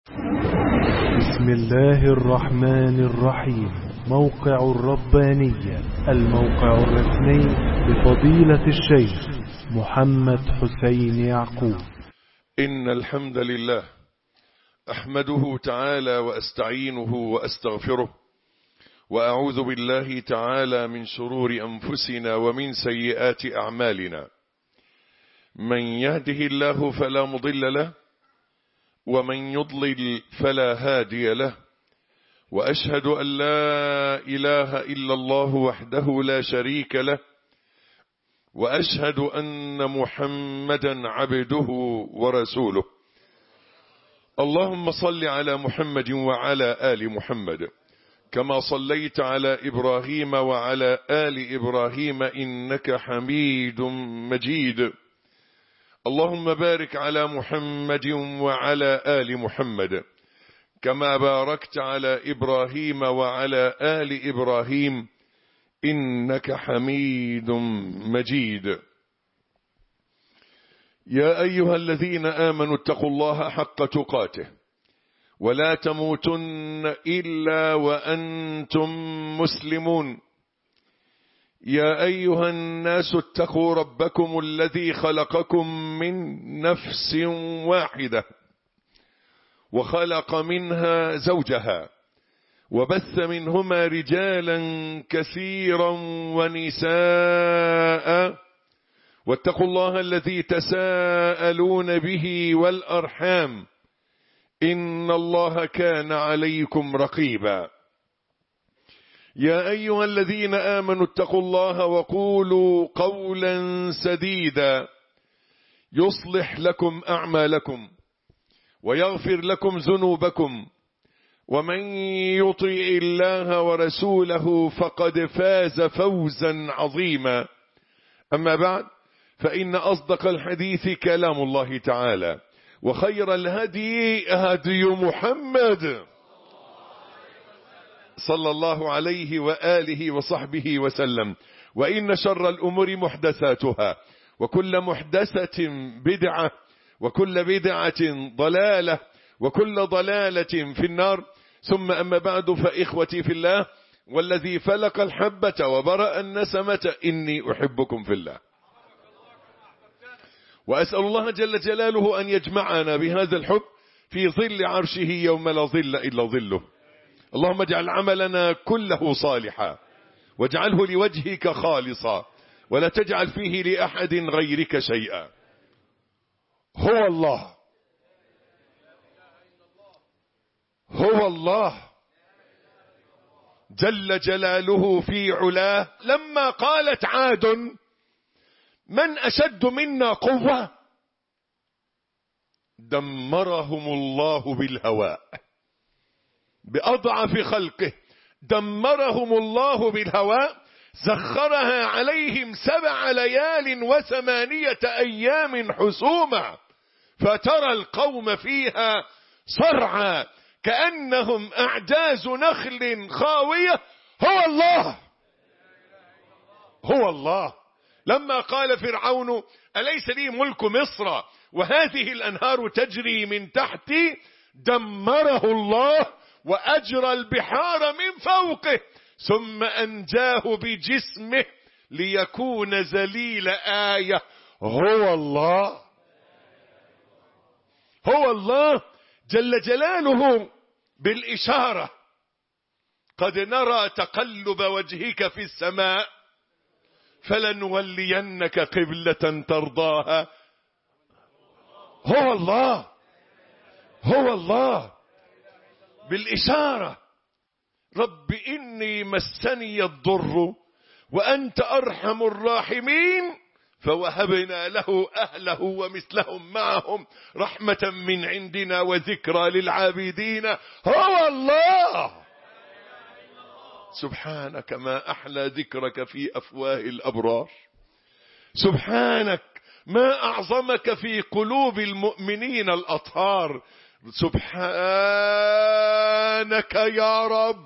بسم الله الرحمن الرحيم موقع الربانية الموقع الرسمي لفضيلة الشيخ محمد حسين يعقوب إن الحمد لله أحمده تعالى وأستعينه وأستغفره وأعوذ بالله تعالى من شرور أنفسنا ومن سيئات أعمالنا من يهده الله فلا مضل له ومن يضلل فلا هادي له وأشهد أن لا إله إلا الله وحده لا شريك له وأشهد أن محمدا عبده ورسوله اللهم صل على محمد وعلى آل محمد كما صليت على إبراهيم وعلى آل إبراهيم إنك حميد مجيد اللهم بارك على محمد وعلى آل محمد كما باركت على إبراهيم وعلى آل إبراهيم إنك حميد مجيد يا أيها الذين آمنوا اتقوا الله حق تقاته ولا تموتن إلا وأنتم مسلمون يا أيها الناس اتقوا ربكم الذي خلقكم من نفس واحدة وخلق منها زوجها وبث منهما رجالا كثيرا ونساء واتقوا الله الذي تساءلون به والأرحام إن الله كان عليكم رقيبا يا أيها الذين آمنوا اتقوا الله وقولوا قولا سديدا يصلح لكم أعمالكم ويغفر لكم ذنوبكم ومن يطيع الله ورسوله فقد فاز فوزا عظيما أما بعد فإن أصدق الحديث كلام الله تعالى وخير الهدي هدي محمد صلى الله عليه وآله وصحبه وسلم وإن شر الأمور محدثاتها وكل محدثة بدعة وكل بدعة ضلالة وكل ضلالة في النار ثم أما بعد فإخوتي في الله والذي فلق الحبة وبرأ النسمة إني أحبكم في الله وأسأل الله جل جلاله أن يجمعنا بهذا الحب في ظل عرشه يوم لا ظل إلا ظله اللهم اجعل عملنا كله صالحا واجعله لوجهك خالصا ولا تجعل فيه لأحد غيرك شيئا هو الله هو الله جل جلاله في علاه لما قالت عاد من أشد منا قوة دمرهم الله بالهواء بأضعف خلقه دمرهم الله بالهواء سخرها عليهم سبع ليال وثمانية أيام حسوما فترى القوم فيها صرعى كأنهم أعجاز نخل خاوية هو الله هو الله لما قال فرعون أليس لي ملك مصر وهذه الأنهار تجري من تحتي دمره الله وأجرى البحار من فوقه ثم أنجاه بجسمه ليكون زليل آية هو الله هو الله جل جلاله بالإشارة قد نرى تقلب وجهك في السماء فلنولينك قبلة ترضاها هو الله هو الله بالإشارة رب إني مسني الضر وأنت أرحم الراحمين فوهبنا له أهله ومثلهم معهم رحمة من عندنا وذكرى للعابدين هو الله سبحانك ما أحلى ذكرك في أفواه الأبرار سبحانك ما أعظمك في قلوب المؤمنين الأطهار سبحانك يا رب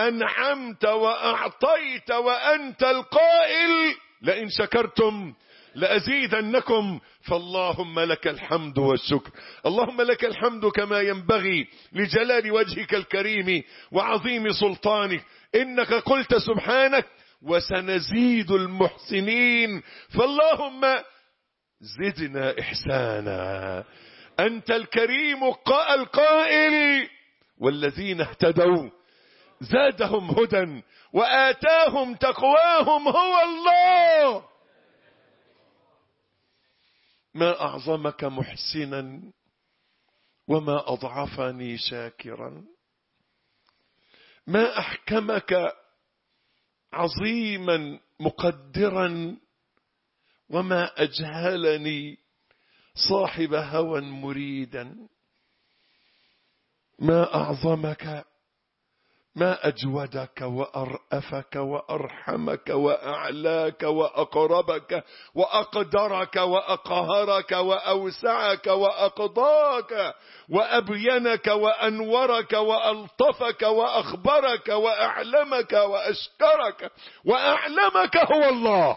أنعمت وأعطيت وأنت القائل لئن شكرتم لأزيدنكم فاللهم لك الحمد والشكر اللهم لك الحمد كما ينبغي لجلال وجهك الكريم وعظيم سلطانك إنك قلت سبحانك وسنزيد المحسنين فاللهم زدنا إحسانا أنت الكريم القائل والذين اهتدوا زادهم هدى وآتاهم تقواهم هو الله ما أعظمك محسنا وما أضعفني شاكرا ما أحكمك عظيما مقدرا وما أجهلني صاحب هوى مريدا ما أعظمك ما أجودك وأرأفك وأرحمك وأعلاك وأقربك وأقدرك وأقهرك وأوسعك وأقضاك وأبينك وأنورك وألطفك وأخبرك وأعلمك وأشكرك وأعلمك هو الله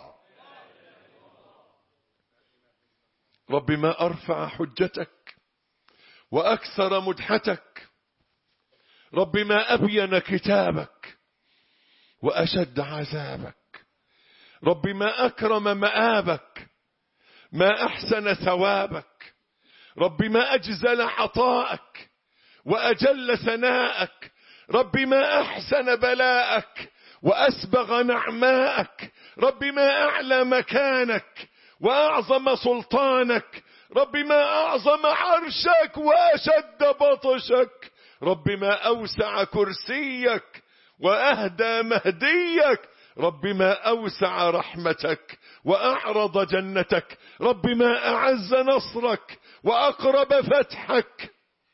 رب ما أرفع حجتك وأكثر مدحتك رب ما أبين كتابك وأشد عذابك رب ما أكرم مآبك ما أحسن ثوابك رب ما أجزل عطاءك وأجل ثناءك رب ما أحسن بلاءك وأسبغ نعماءك رب ما أعلى مكانك وأعظم سلطانك رب ما أعظم عرشك وأشد بطشك رب ما أوسع كرسيك وأهدى مهديك رب ما أوسع رحمتك وأعرض جنتك رب ما أعز نصرك وأقرب فتحك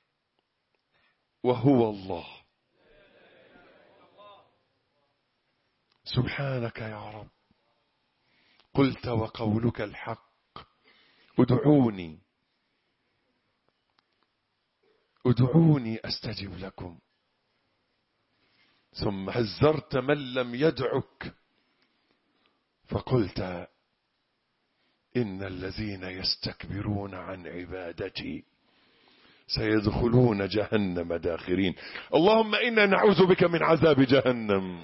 وهو الله سبحانك يا رب قلت وقولك الحق ادعوني ادعوني استجب لكم ثم هزرت من لم يدعك فقلت ان الذين يستكبرون عن عبادتي سيدخلون جهنم داخرين اللهم انا نعوذ بك من عذاب جهنم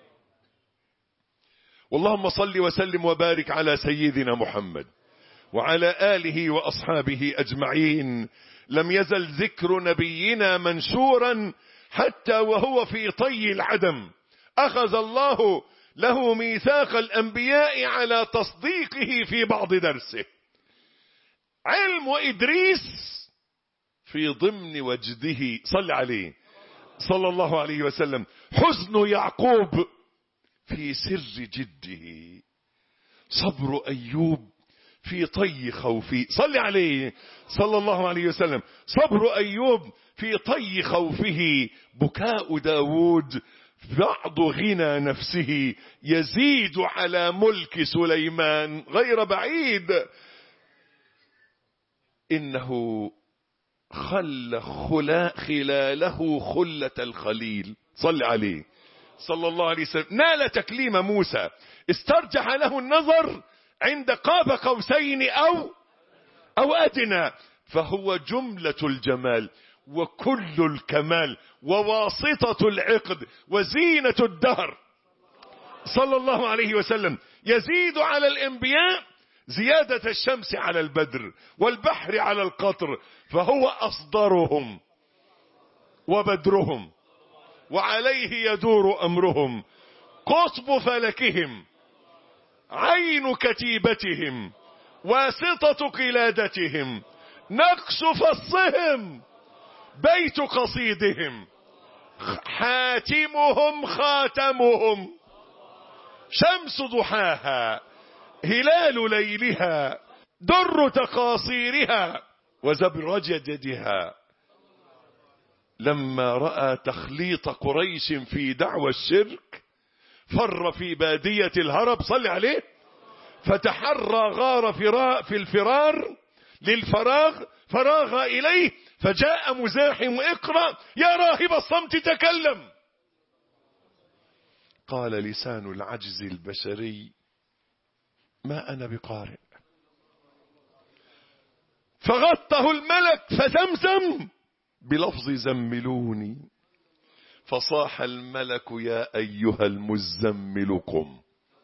اللهم صل وسلم وبارك على سيدنا محمد وعلى آله وأصحابه أجمعين لم يزل ذكر نبينا منشورا حتى وهو في طي العدم أخذ الله له ميثاق الأنبياء على تصديقه في بعض درسه علم إدريس في ضمن وجده صل عليه صلى الله عليه وسلم حزن يعقوب في سر جده صبر أيوب في طي خوفه صل عليه صلى الله عليه وسلم صبر أيوب في طي خوفه بكاء داود بعض غنى نفسه يزيد على ملك سليمان غير بعيد إنه خل خلا خلاله خلة الخليل صل عليه صلى الله عليه وسلم نال تكليم موسى استرجح له النظر عند قاب قوسين أو أو أدنى فهو جملة الجمال وكل الكمال وواسطة العقد وزينة الدهر صلى الله عليه وسلم يزيد على الانبياء زيادة الشمس على البدر والبحر على القطر فهو أصدرهم وبدرهم وعليه يدور أمرهم قطب فلكهم عين كتيبتهم واسطة قلادتهم نقش فصهم بيت قصيدهم حاتمهم خاتمهم شمس ضحاها هلال ليلها در تقاصيرها وزبرجدها لما رأى تخليط قريش في دعوى الشرك فر في بادية الهرب صل عليه فتحرى غار فراء في الفرار للفراغ فراغ إليه فجاء مزاحم اقرأ يا راهب الصمت تكلم قال لسان العجز البشري ما أنا بقارئ فغطه الملك فزمزم بلفظ زملوني فصاح الملك يا أيها المزمل قم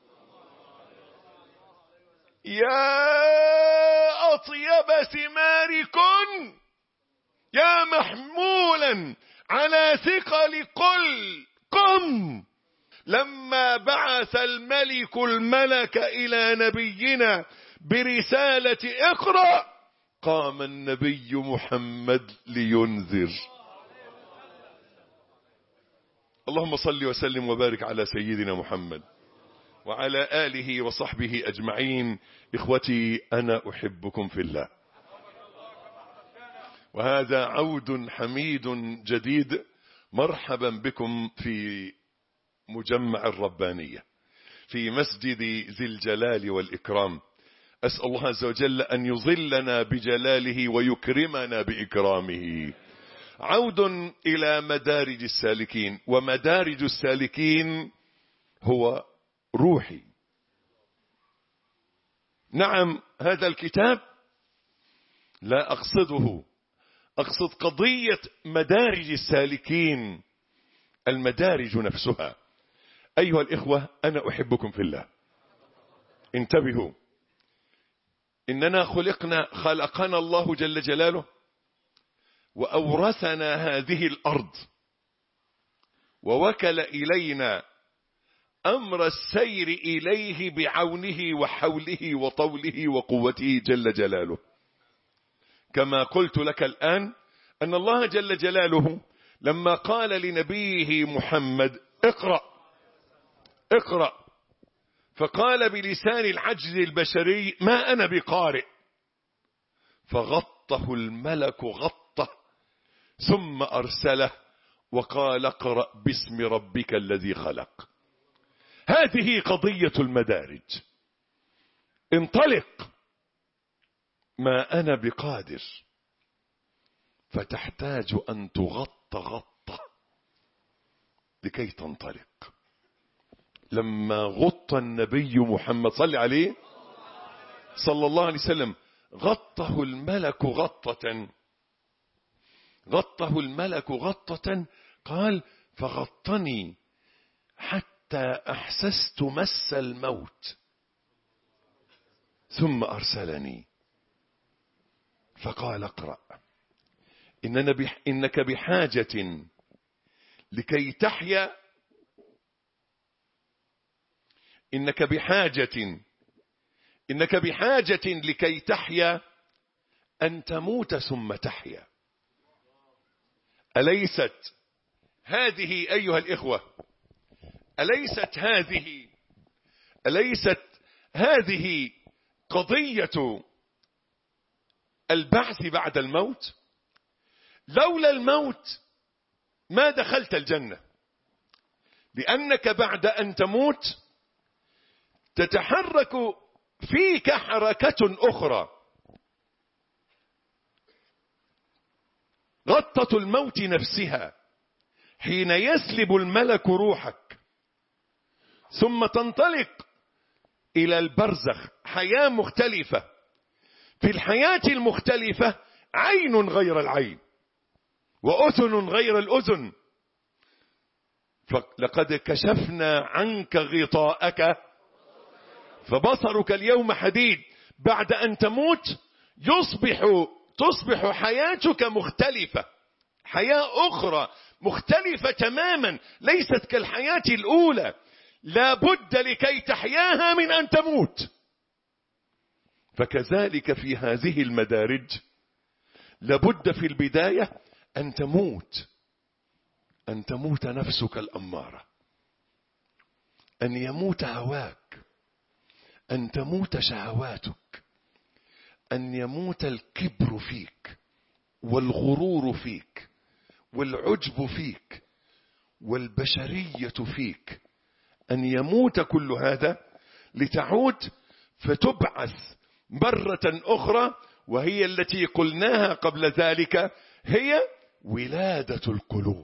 يا أطيب ثماركن يا محمولا على ثقل قل قم لما بعث الملك الملك إلى نبينا برسالة اقرأ قام النبي محمد لينذر اللهم صل وسلم وبارك على سيدنا محمد وعلى آله وصحبه أجمعين إخوتي أنا أحبكم في الله وهذا عود حميد جديد مرحبا بكم في مجمع الربانية في مسجد ذي الجلال والإكرام أسأل الله عز وجل أن يظلنا بجلاله ويكرمنا بإكرامه عود إلى مدارج السالكين ومدارج السالكين هو روحي نعم هذا الكتاب لا أقصده أقصد قضية مدارج السالكين المدارج نفسها أيها الإخوة أنا أحبكم في الله انتبهوا إننا خلقنا خلقنا الله جل جلاله وأورثنا هذه الأرض ووكل إلينا أمر السير إليه بعونه وحوله وطوله وقوته جل جلاله كما قلت لك الآن أن الله جل جلاله لما قال لنبيه محمد اقرأ اقرأ فقال بلسان العجز البشري ما أنا بقارئ فغطه الملك غطه ثم أرسله وقال اقرأ باسم ربك الذي خلق هذه قضية المدارج انطلق ما أنا بقادر فتحتاج أن تغط غطة لكي تنطلق لما غط النبي محمد صلى عليه صلى الله عليه وسلم غطه الملك غطة غطه الملك غطة قال فغطني حتى أحسست مس الموت ثم أرسلني فقال اقرأ إننا بح إنك بحاجة لكي تحيا إنك بحاجة إنك بحاجة لكي تحيا أن تموت ثم تحيا أليست هذه أيها الإخوة أليست هذه أليست هذه قضية البعث بعد الموت لولا الموت ما دخلت الجنة لأنك بعد أن تموت تتحرك فيك حركة أخرى غطة الموت نفسها حين يسلب الملك روحك ثم تنطلق إلى البرزخ حياة مختلفة في الحياة المختلفة عين غير العين وأذن غير الأذن لقد كشفنا عنك غطاءك فبصرك اليوم حديد بعد أن تموت يصبح تصبح حياتك مختلفة حياة أخرى مختلفة تماما ليست كالحياة الأولى لا بد لكي تحياها من أن تموت فكذلك في هذه المدارج لابد في البداية أن تموت أن تموت نفسك الأمارة أن يموت هواك أن تموت شهواتك أن يموت الكبر فيك والغرور فيك والعجب فيك والبشرية فيك أن يموت كل هذا لتعود فتبعث مرة أخرى وهي التي قلناها قبل ذلك هي ولادة القلوب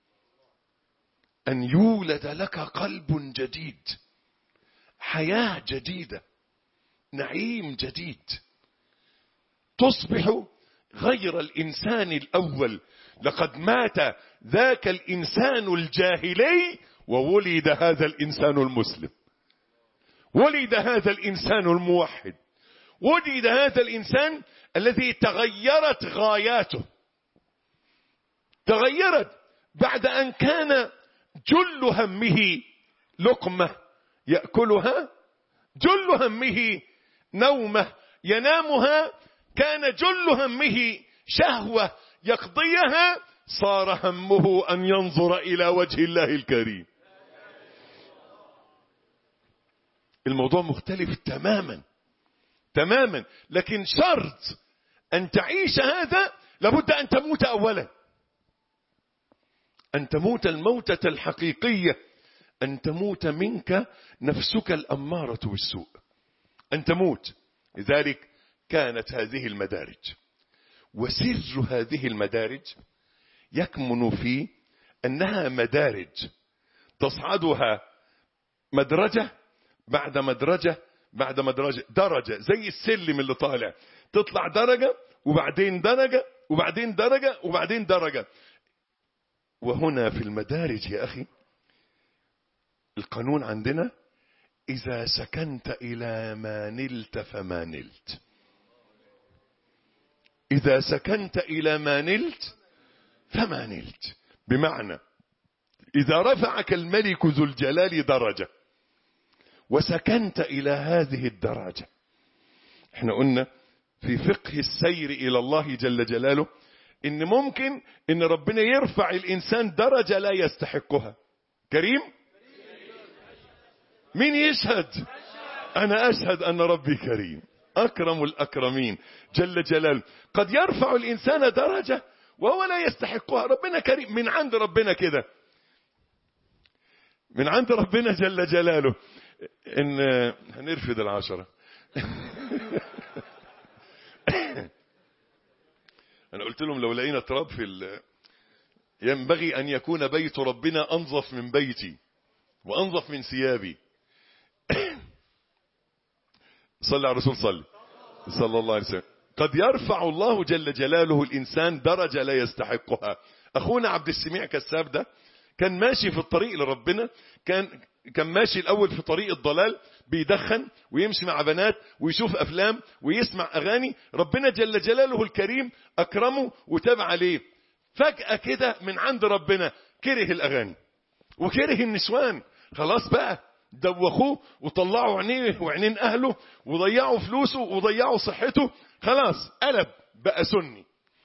أن يولد لك قلب جديد حياة جديدة نعيم جديد تصبح غير الإنسان الأول لقد مات ذاك الإنسان الجاهلي وولد هذا الإنسان المسلم ولد هذا الإنسان الموحد ولد هذا الإنسان الذي تغيرت غاياته تغيرت بعد أن كان جل همه لقمة يأكلها جل همه نومه ينامها كان جل همه شهوة يقضيها صار همه أن ينظر إلى وجه الله الكريم الموضوع مختلف تماما تماما لكن شرط أن تعيش هذا لابد أن تموت أولا أن تموت الموتة الحقيقية أن تموت منك نفسك الأمارة بالسوء أن تموت لذلك كانت هذه المدارج وسر هذه المدارج يكمن في أنها مدارج تصعدها مدرجة بعد مدرجة بعد مدرجة درجة زي السلم اللي طالع تطلع درجة وبعدين درجة وبعدين درجة وبعدين درجة وهنا في المدارج يا أخي القانون عندنا إذا سكنت إلى ما نلت فما نلت إذا سكنت إلى ما نلت فما نلت بمعنى إذا رفعك الملك ذو الجلال درجة وسكنت إلى هذه الدرجة احنا قلنا في فقه السير إلى الله جل جلاله إن ممكن إن ربنا يرفع الإنسان درجة لا يستحقها كريم مين يشهد أنا أشهد أن ربي كريم أكرم الأكرمين جل جلاله قد يرفع الإنسان درجة وهو لا يستحقها ربنا كريم من عند ربنا كده من عند ربنا جل جلاله إن هنرفد العشرة أنا قلت لهم لو لقينا تراب في ال... ينبغي أن يكون بيت ربنا أنظف من بيتي وأنظف من ثيابي صلى على الرسول صلى صلى الله عليه وسلم قد يرفع الله جل جلاله الإنسان درجة لا يستحقها أخونا عبد السميع كساب ده كان ماشي في الطريق لربنا كان كان ماشي الأول في طريق الضلال بيدخن ويمشي مع بنات ويشوف أفلام ويسمع أغاني ربنا جل جلاله الكريم أكرمه وتاب عليه فجأة كده من عند ربنا كره الأغاني وكره النسوان خلاص بقى دوخوه وطلعوا عينيه وعينين أهله وضيعوا فلوسه وضيعوا صحته خلاص قلب بقى سني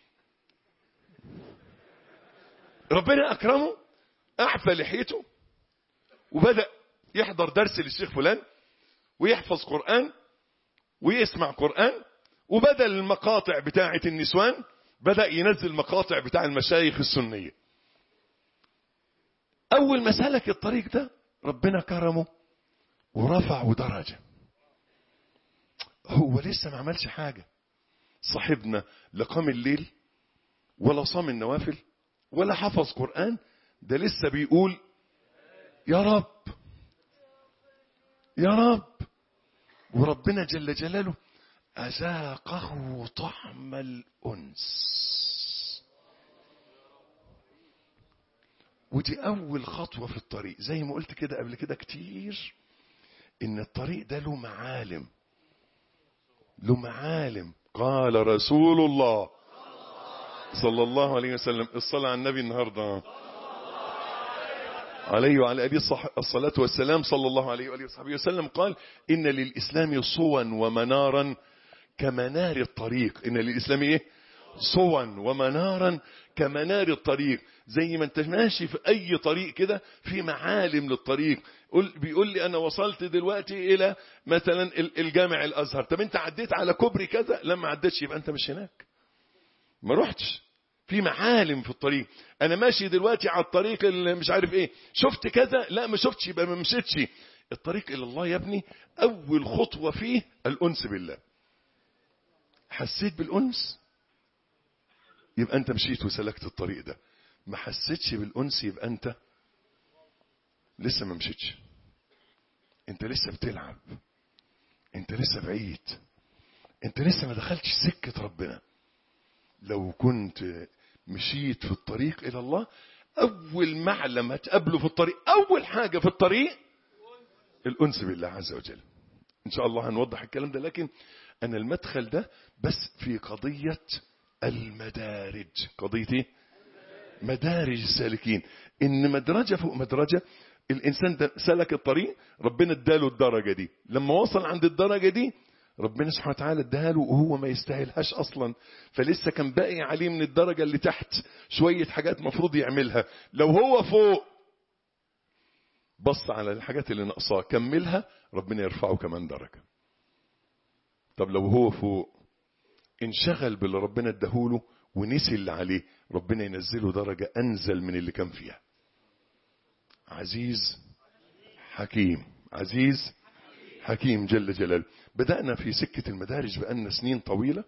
ربنا أكرمه أعفى لحيته وبدأ يحضر درس للشيخ فلان ويحفظ قرآن ويسمع قرآن وبدل المقاطع بتاعة النسوان بدأ ينزل مقاطع بتاع المشايخ السنية أول ما سلك الطريق ده ربنا كرمه ورفعه درجة هو لسه ما عملش حاجة صاحبنا لا قام الليل ولا صام النوافل ولا حفظ قرآن ده لسه بيقول يا رب يا رب وربنا جل جلاله أذاقه طعم الأنس ودي أول خطوة في الطريق زي ما قلت كده قبل كده كتير إن الطريق ده له معالم له معالم قال رسول الله صلى الله عليه وسلم الصلاة على النبي النهاردة عليه وعلى آله الصلاة والسلام صلى الله عليه وآله وصحبه وسلم قال إن للإسلام صوا ومنارا كمنار الطريق إن للإسلام إيه صوا ومنارا كمنار الطريق زي ما انت ماشي في أي طريق كده في معالم للطريق بيقول لي أنا وصلت دلوقتي إلى مثلا الجامع الأزهر طب أنت عديت على كوبري كذا لما عدتش يبقى أنت مش هناك ما رحتش في معالم في الطريق انا ماشي دلوقتي على الطريق اللي مش عارف ايه شفت كذا لا ما شفتش يبقى ما مشيتش الطريق الى الله يا ابني اول خطوه فيه الانس بالله حسيت بالانس يبقى انت مشيت وسلكت الطريق ده ما حسيتش بالانس يبقى انت لسه ما مشيتش انت لسه بتلعب انت لسه بعيد انت لسه ما دخلتش سكة ربنا لو كنت مشيت في الطريق الى الله اول معلم هتقابله في الطريق اول حاجة في الطريق الانس بالله عز وجل ان شاء الله هنوضح الكلام ده لكن انا المدخل ده بس في قضية المدارج قضية ايه مدارج السالكين ان مدرجة فوق مدرجة الانسان ده سلك الطريق ربنا اداله الدرجة دي لما وصل عند الدرجة دي ربنا سبحانه وتعالى اداها له وهو ما يستاهلهاش اصلا فلسه كان باقي عليه من الدرجة اللي تحت شوية حاجات مفروض يعملها لو هو فوق بص على الحاجات اللي ناقصاه كملها ربنا يرفعه كمان درجة طب لو هو فوق انشغل باللي ربنا اداهوله ونسي اللي عليه ربنا ينزله درجة انزل من اللي كان فيها عزيز حكيم عزيز حكيم جل جلاله بدأنا في سكة المدارج بقالنا سنين طويلة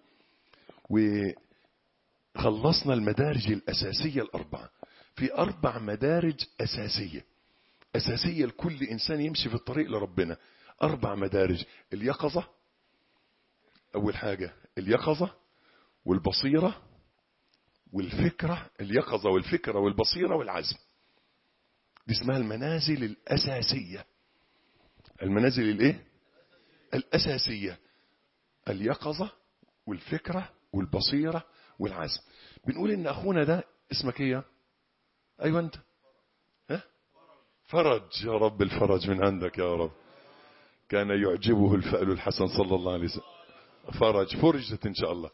وخلصنا المدارج الأساسية الأربعة في أربع مدارج أساسية أساسية لكل إنسان يمشي في الطريق لربنا أربع مدارج اليقظة أول حاجة اليقظة والبصيرة والفكرة اليقظة والفكرة والبصيرة والعزم دي اسمها المنازل الأساسية المنازل الايه الأساسية اليقظة والفكرة والبصيرة والعزم بنقول ان اخونا ده اسمك ايه ايوه انت ها فرج يا رب الفرج من عندك يا رب كان يعجبه الفأل الحسن صلى الله عليه وسلم فرج فرجت ان شاء الله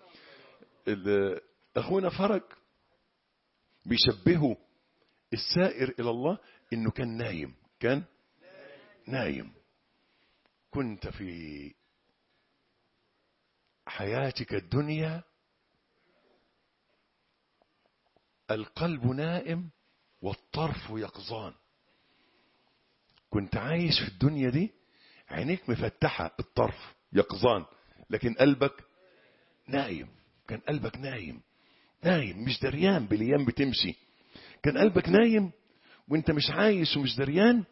اخونا فرج بيشبهه السائر الى الله انه كان نايم كان نايم كنت في حياتك الدنيا القلب نائم والطرف يقظان كنت عايش في الدنيا دي عينيك مفتحة الطرف يقظان لكن قلبك نايم كان قلبك نايم نايم مش دريان بالايام بتمشي كان قلبك نايم وانت مش عايش ومش دريان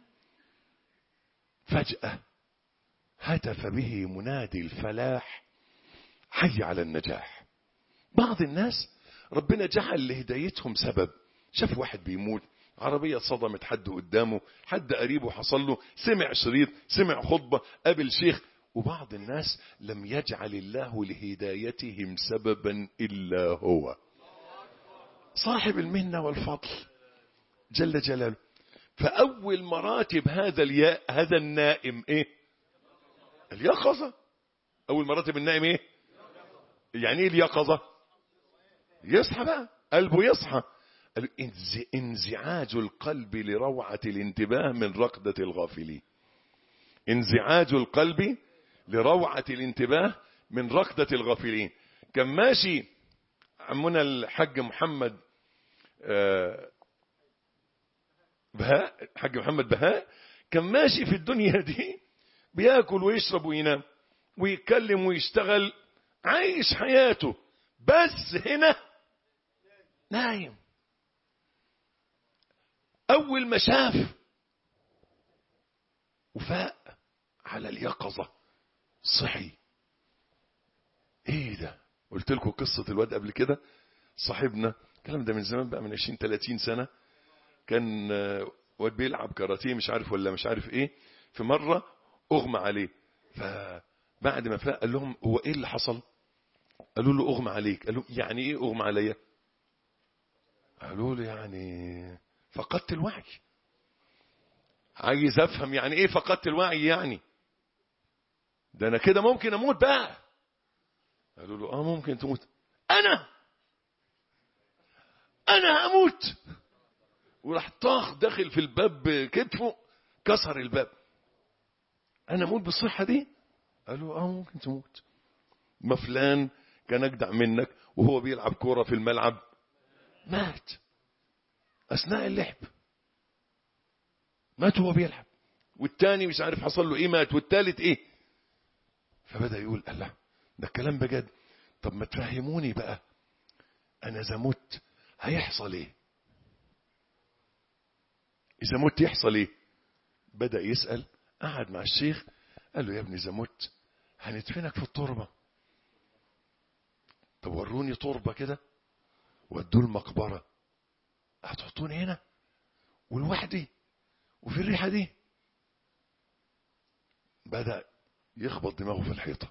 فجأة هتف به منادي الفلاح حي على النجاح بعض الناس ربنا جعل لهدايتهم سبب شاف واحد بيموت عربية صدمت حد قدامه حد قريبه حصل له سمع شريط سمع خطبة قابل شيخ وبعض الناس لم يجعل الله لهدايتهم سببا إلا هو صاحب المنة والفضل جل جلاله فأول مراتب هذا الياء هذا النائم إيه اليقظة أول مراتب النائم إيه يعني إيه اليقظة يصحى بقى قلبه يصحى انزعاج القلب لروعة الانتباه من رقدة الغافلين انزعاج القلب لروعة الانتباه من رقدة الغافلين كان ماشي عمنا الحاج محمد بهاء حاج محمد بهاء كان ماشي في الدنيا دي بياكل ويشرب وينام ويتكلم ويشتغل عايش حياته بس هنا نايم اول ما شاف وفاق على اليقظة صحي ايه ده قلت لكم قصة الواد قبل كده صاحبنا الكلام ده من زمان بقى من 20 30 سنة كان واد بيلعب كاراتيه مش عارف ولا مش عارف ايه في مرة اغمى عليه فبعد ما فاق قال لهم هو ايه اللي حصل قالوا له اغمى عليك قالوا يعني ايه اغمى عليا قالوا له يعني فقدت الوعي عايز افهم يعني ايه فقدت الوعي يعني ده انا كده ممكن اموت بقى قالوا له اه ممكن تموت انا انا هموت وراح طاخ داخل في الباب بكتفه كسر الباب انا اموت بالصحه دي قالوا اه ممكن تموت ما فلان كان اجدع منك وهو بيلعب كوره في الملعب مات اثناء اللعب مات وهو بيلعب والتاني مش عارف حصل له ايه مات والتالت ايه فبدا يقول الله ده الكلام بجد طب ما تفهموني بقى انا اذا مت هيحصل ايه اذا مت يحصل ايه بدا يسال قعد مع الشيخ قال له يا ابني اذا مت هندفنك في التربه طب وروني تربة كده ودوا المقبرة هتحطوني هنا ولوحدي وفي الريحة دي بدأ يخبط دماغه في الحيطة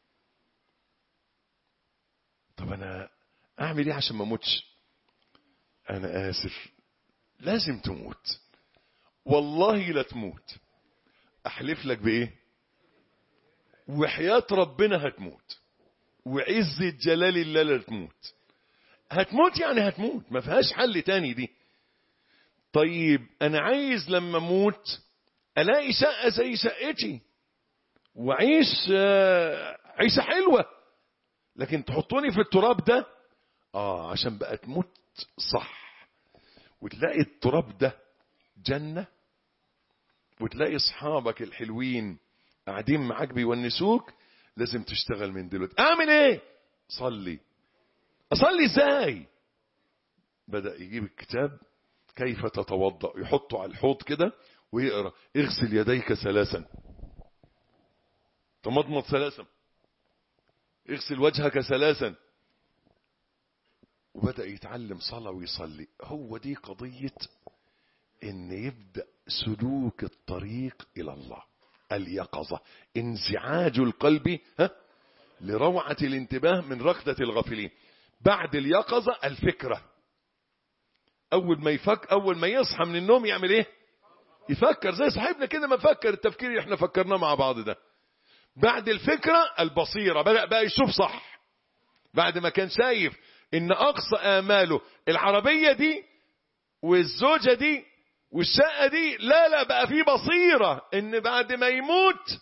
طب أنا أعمل إيه عشان ما أموتش أنا آسف لازم تموت والله لا تموت أحلف لك بإيه وحياة ربنا هتموت وعزة جلال الله لا تموت هتموت يعني هتموت ما فيهاش حل تاني دي طيب انا عايز لما اموت الاقي شقه زي شقتي واعيش آه، عيشه حلوه لكن تحطوني في التراب ده اه عشان بقى تموت صح وتلاقي التراب ده جنه وتلاقي اصحابك الحلوين قاعدين معاك بيونسوك لازم تشتغل من دلوقتي اعمل ايه صلي اصلي ازاي بدا يجيب الكتاب كيف تتوضا يحطه على الحوض كده ويقرا اغسل يديك ثلاثا تمضمض ثلاثا اغسل وجهك ثلاثا وبدا يتعلم صلاه ويصلي هو دي قضيه ان يبدا سلوك الطريق الى الله اليقظه انزعاج القلب ها لروعه الانتباه من ركضه الغافلين بعد اليقظه الفكره اول ما يفك اول ما يصحى من النوم يعمل ايه يفكر زي صاحبنا كده ما فكر التفكير اللي احنا فكرناه مع بعض ده بعد الفكرة البصيرة بدأ بقى يشوف صح بعد ما كان شايف ان اقصى اماله العربية دي والزوجة دي والشقة دي لا لا بقى في بصيرة ان بعد ما يموت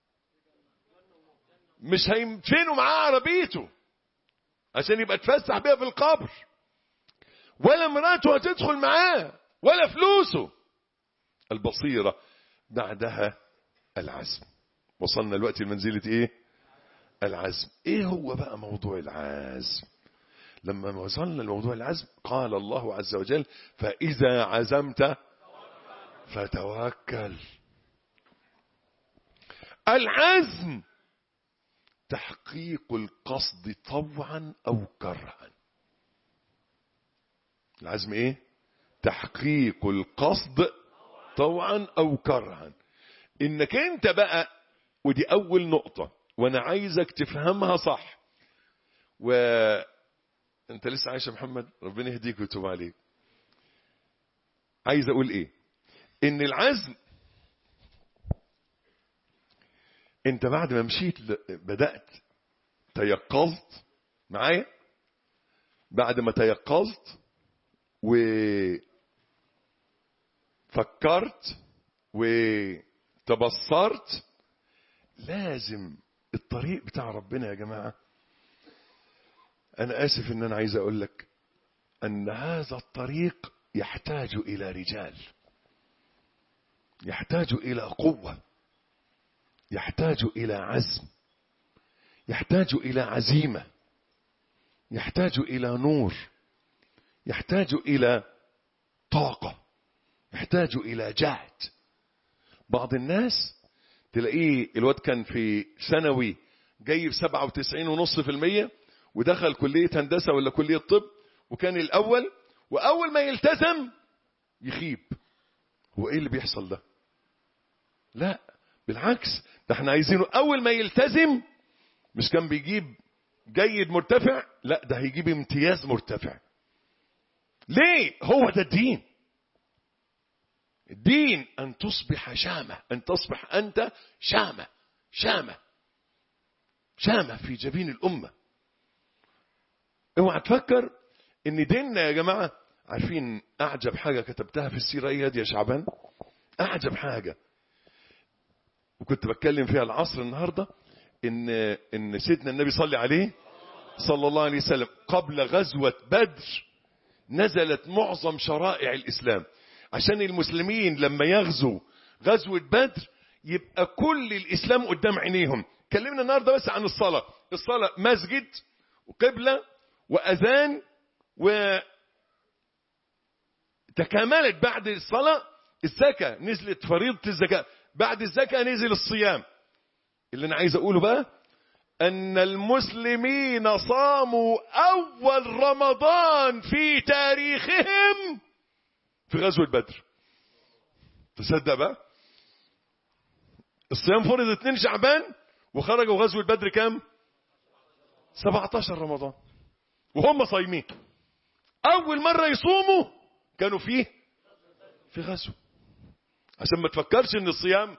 مش هيمشينوا معاه عربيته عشان يبقى اتفسح بيها في القبر ولا مراته هتدخل معاه ولا فلوسه البصيرة بعدها العزم وصلنا الوقت لمنزلة ايه العزم ايه هو بقى موضوع العزم لما وصلنا لموضوع العزم قال الله عز وجل فإذا عزمت فتوكل العزم تحقيق القصد طوعا أو كرها العزم ايه تحقيق القصد طوعا او كرها انك انت بقى ودي اول نقطة وانا عايزك تفهمها صح و انت لسه عايش يا محمد ربنا يهديك ويتوب عليك عايز اقول ايه ان العزم انت بعد ما مشيت ل- بدأت تيقظت معايا بعد ما تيقظت وفكرت وتبصرت لازم الطريق بتاع ربنا يا جماعة أنا آسف إن أنا عايز أقول لك أن هذا الطريق يحتاج إلى رجال يحتاج إلى قوة يحتاج إلى عزم يحتاج إلى عزيمة يحتاج إلى نور يحتاج إلى طاقة يحتاج إلى جهد بعض الناس تلاقيه الواد كان في ثانوي جايب 97 ونص في المية ودخل كلية هندسة ولا كلية طب وكان الأول وأول ما يلتزم يخيب هو إيه اللي بيحصل ده لا بالعكس ده احنا عايزينه أول ما يلتزم مش كان بيجيب جيد مرتفع لا ده هيجيب امتياز مرتفع ليه هو ده الدين الدين أن تصبح شامة أن تصبح أنت شامة شامة شامة في جبين الأمة اوعى تفكر ان ديننا يا جماعة عارفين أعجب حاجة كتبتها في السيرة ايه يا شعبان أعجب حاجة وكنت بتكلم فيها العصر النهاردة ان ان سيدنا النبي صلى عليه صلى الله عليه وسلم قبل غزوة بدر نزلت معظم شرائع الإسلام عشان المسلمين لما يغزوا غزوة بدر يبقى كل الإسلام قدام عينيهم كلمنا النهاردة بس عن الصلاة الصلاة مسجد وقبلة وأذان و تكاملت بعد الصلاة الزكاة نزلت فريضة الزكاة بعد الزكاة نزل الصيام اللي أنا عايز أقوله بقى أن المسلمين صاموا أول رمضان في تاريخهم في غزوة بدر تصدق بقى الصيام فرض 2 شعبان وخرجوا غزوة بدر كام 17 رمضان وهم صايمين أول مرة يصوموا كانوا فيه في غزوة عشان ما تفكرش ان الصيام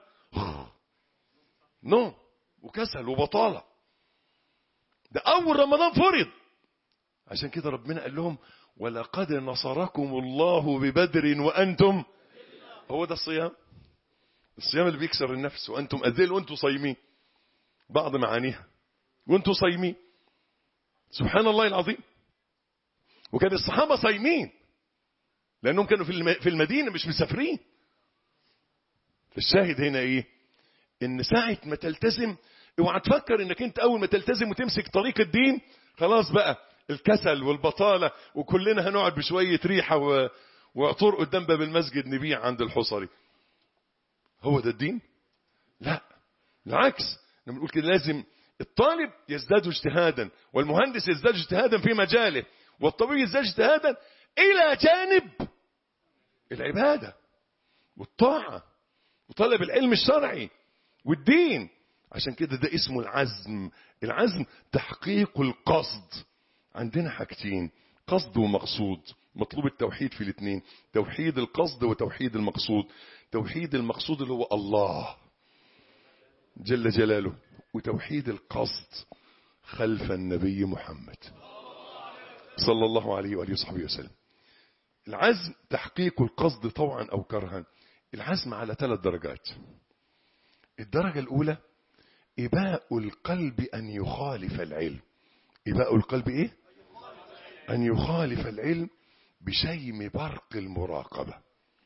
نوم وكسل وبطالة ده أول رمضان فرض عشان كده ربنا قال لهم ولقد نصركم الله ببدر وأنتم هو ده الصيام الصيام اللي بيكسر النفس وأنتم أذل وأنتم صايمين بعض معانيها وأنتم صايمين سبحان الله العظيم وكان الصحابة صايمين لأنهم كانوا في المدينة مش مسافرين الشاهد هنا ايه ان ساعة ما تلتزم اوعى تفكر انك انت اول ما تلتزم وتمسك طريق الدين خلاص بقى الكسل والبطالة وكلنا هنقعد بشوية ريحة و... وعطور قدام باب المسجد نبيع عند الحصري هو ده الدين لا بالعكس لما نقول كده لازم الطالب يزداد اجتهادا والمهندس يزداد اجتهادا في مجاله والطبيب يزداد اجتهادا الى جانب العبادة والطاعة وطلب العلم الشرعي والدين عشان كده ده اسمه العزم العزم تحقيق القصد عندنا حاجتين قصد ومقصود مطلوب التوحيد في الاثنين توحيد القصد وتوحيد المقصود توحيد المقصود اللي هو الله جل جلاله وتوحيد القصد خلف النبي محمد صلى الله عليه وآله وصحبه وسلم العزم تحقيق القصد طوعا أو كرها العزم على ثلاث درجات الدرجة الأولى إباء القلب أن يخالف العلم إباء القلب إيه؟ أن يخالف العلم بشيم برق المراقبة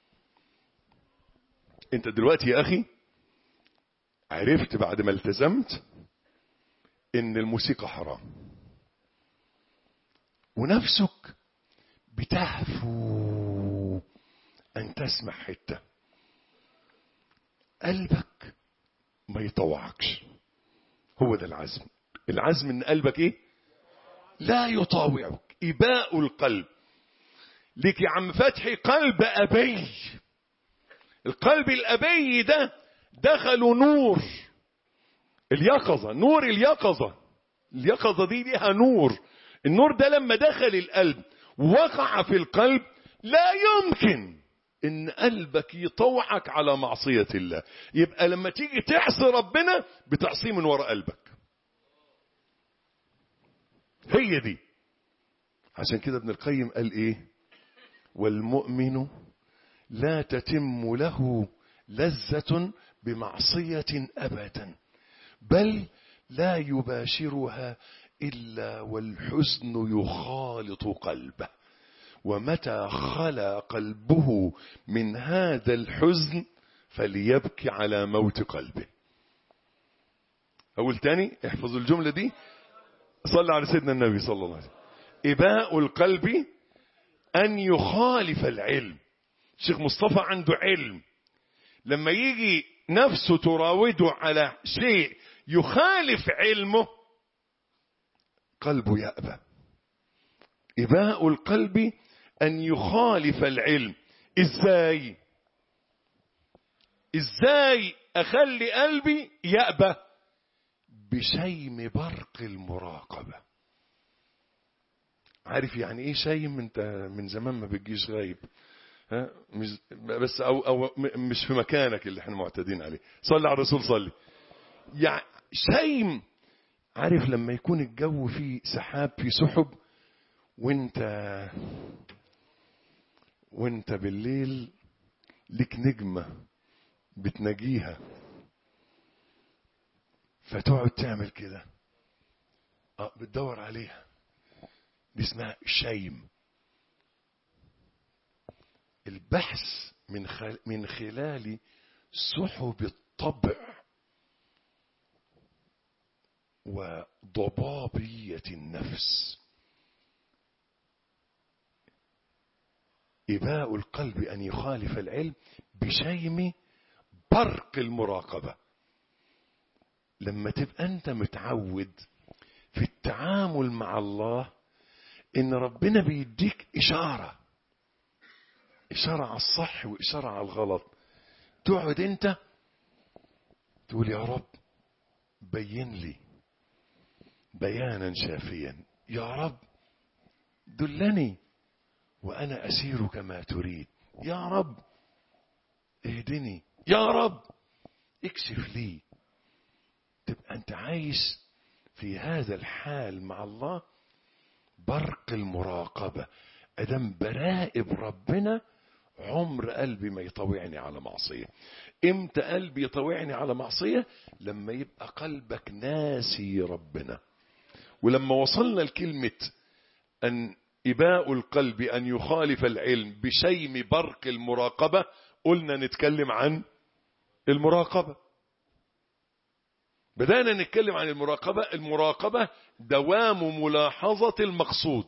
أنت دلوقتي يا أخي عرفت بعد ما التزمت إن الموسيقى حرام ونفسك بتهفو أن تسمع حتة قلبك ما يطوعكش هو ده العزم العزم ان قلبك ايه لا يطاوعك اباء القلب ليك يا عم فتحي قلب ابي القلب الابي ده دخلوا نور اليقظة نور اليقظة اليقظة دي ليها نور النور ده لما دخل القلب وقع في القلب لا يمكن ان قلبك يطوعك على معصية الله يبقى لما تيجي تعصي ربنا بتعصيه من وراء قلبك هي دي عشان كده ابن القيم قال ايه والمؤمن لا تتم له لذة بمعصية ابدا بل لا يباشرها الا والحزن يخالط قلبه ومتى خلا قلبه من هذا الحزن فليبكي على موت قلبه أول تاني احفظوا الجملة دي صلى على سيدنا النبي صلى الله عليه وسلم إباء القلب أن يخالف العلم شيخ مصطفى عنده علم لما يجي نفسه تراوده على شيء يخالف علمه قلبه يأبى إباء القلب أن يخالف العلم إزاي إزاي أخلي قلبي يأبى بشيم برق المراقبة عارف يعني ايه شيم انت من زمان ما بتجيش غايب ها مش بس او او مش في مكانك اللي احنا معتادين عليه صلي على الرسول صلي يعني شيم عارف لما يكون الجو فيه سحاب في سحب وانت وانت بالليل لك نجمة بتنجيها فتقعد تعمل كده اه بتدور عليها دي اسمها شيم البحث من خل... من خلال سحب الطبع وضبابية النفس إباء القلب أن يخالف العلم بشيم برق المراقبة لما تبقى انت متعود في التعامل مع الله ان ربنا بيديك اشاره اشاره على الصح واشاره على الغلط تقعد انت تقول يا رب بين لي بيانا شافيا يا رب دلني وانا اسير كما تريد يا رب اهدني يا رب اكشف لي تبقى انت عايش في هذا الحال مع الله برق المراقبة ادم براقب ربنا عمر قلبي ما يطوعني على معصية امتى قلبي يطوعني على معصية لما يبقى قلبك ناسي ربنا ولما وصلنا لكلمة أن إباء القلب أن يخالف العلم بشيم برق المراقبة قلنا نتكلم عن المراقبة بدأنا نتكلم عن المراقبة المراقبة دوام ملاحظة المقصود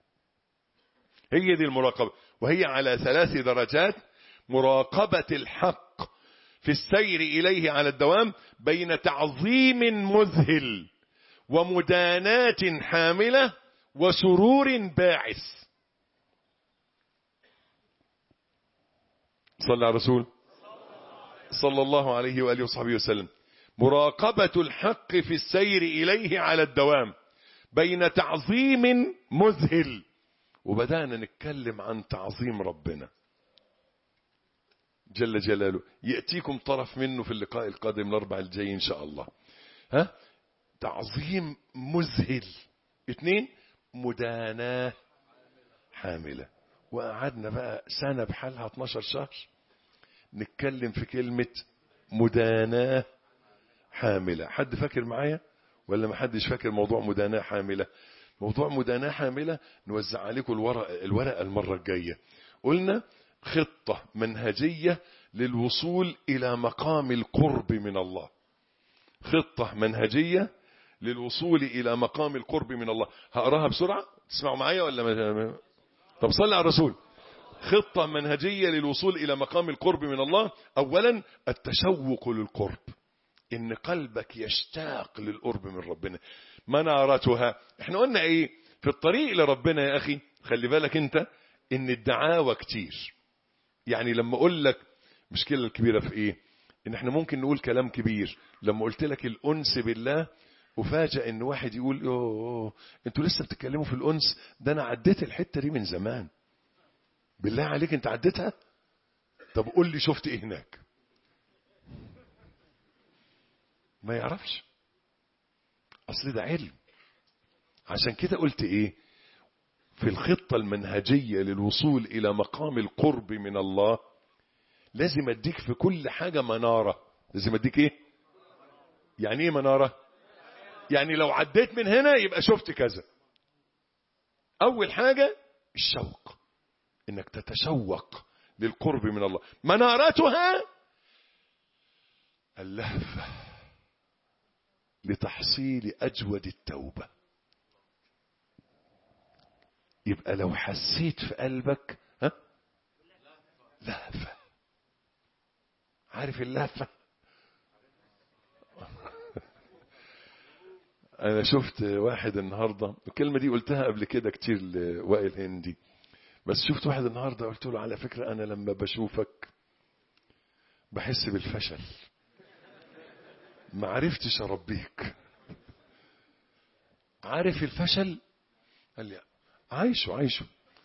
هي دي المراقبة وهي على ثلاث درجات مراقبة الحق في السير إليه على الدوام بين تعظيم مذهل ومداناة حاملة وسرور باعث صلى على الرسول صلى الله عليه وآله وصحبه وسلم مراقبة الحق في السير إليه على الدوام بين تعظيم مذهل وبدأنا نتكلم عن تعظيم ربنا جل جلاله يأتيكم طرف منه في اللقاء القادم الأربع الجاي إن شاء الله ها تعظيم مذهل اثنين مداناة حاملة وقعدنا بقى سنة بحالها 12 شهر نتكلم في كلمة مداناة حاملة حد فاكر معايا ولا ما حدش فاكر موضوع مداناة حاملة موضوع مداناة حاملة نوزع عليكم الورقة, الورقة المرة الجاية قلنا خطة منهجية للوصول إلى مقام القرب من الله خطة منهجية للوصول إلى مقام القرب من الله هقراها بسرعة تسمعوا معايا ولا ما طب صلي على الرسول خطة منهجية للوصول إلى مقام القرب من الله أولا التشوق للقرب إن قلبك يشتاق للقرب من ربنا منارتها احنا قلنا ايه في الطريق لربنا يا أخي خلي بالك انت ان الدعاوى كتير يعني لما اقول لك مشكلة الكبيرة في ايه ان احنا ممكن نقول كلام كبير لما قلت لك الانس بالله وفاجأ ان واحد يقول اوه انتوا لسه بتتكلموا في الانس ده انا عديت الحتة دي من زمان بالله عليك انت عديتها طب قول لي شفت ايه هناك ما يعرفش اصل ده علم عشان كده قلت ايه في الخطة المنهجية للوصول الى مقام القرب من الله لازم اديك في كل حاجة منارة لازم اديك ايه يعني ايه منارة يعني لو عديت من هنا يبقى شفت كذا اول حاجة الشوق انك تتشوق للقرب من الله منارتها اللهفة لتحصيل اجود التوبة يبقى لو حسيت في قلبك ها لهفة عارف اللهفة انا شفت واحد النهاردة الكلمة دي قلتها قبل كده كتير لوائل هندي بس شفت واحد النهاردة قلت له على فكرة انا لما بشوفك بحس بالفشل ما عرفتش اربيك عارف الفشل قال لي عايشه عايشه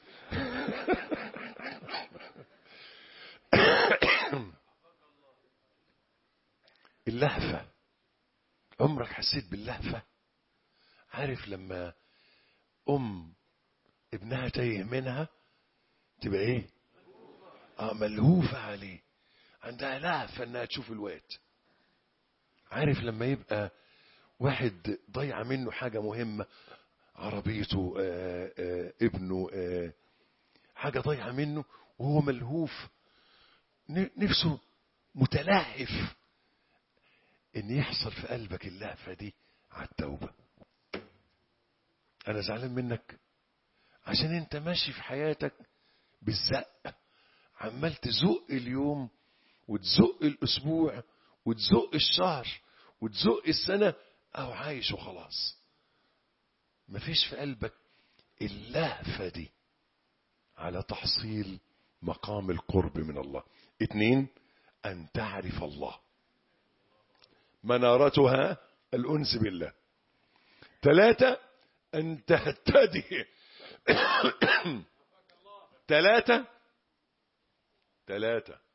اللهفة عمرك حسيت باللهفة عارف لما أم ابنها تايه منها تبقى ايه اه ملهوفة عليه عندها لهفة انها تشوف الواد عارف لما يبقى واحد ضيع منه حاجة مهمة عربيته آآ آآ ابنه آآ حاجة ضيعة منه وهو ملهوف نفسه متلهف ان يحصل في قلبك اللهفة دي على التوبة انا زعلان منك عشان انت ماشي في حياتك بالزق عمال تزق اليوم وتزق الاسبوع وتزق الشهر وتزق السنة أو عايش وخلاص مفيش في قلبك اللهفة دي على تحصيل مقام القرب من الله اتنين أن تعرف الله منارتها الأنس بالله ثلاثة أن تهتدي ثلاثة ثلاثة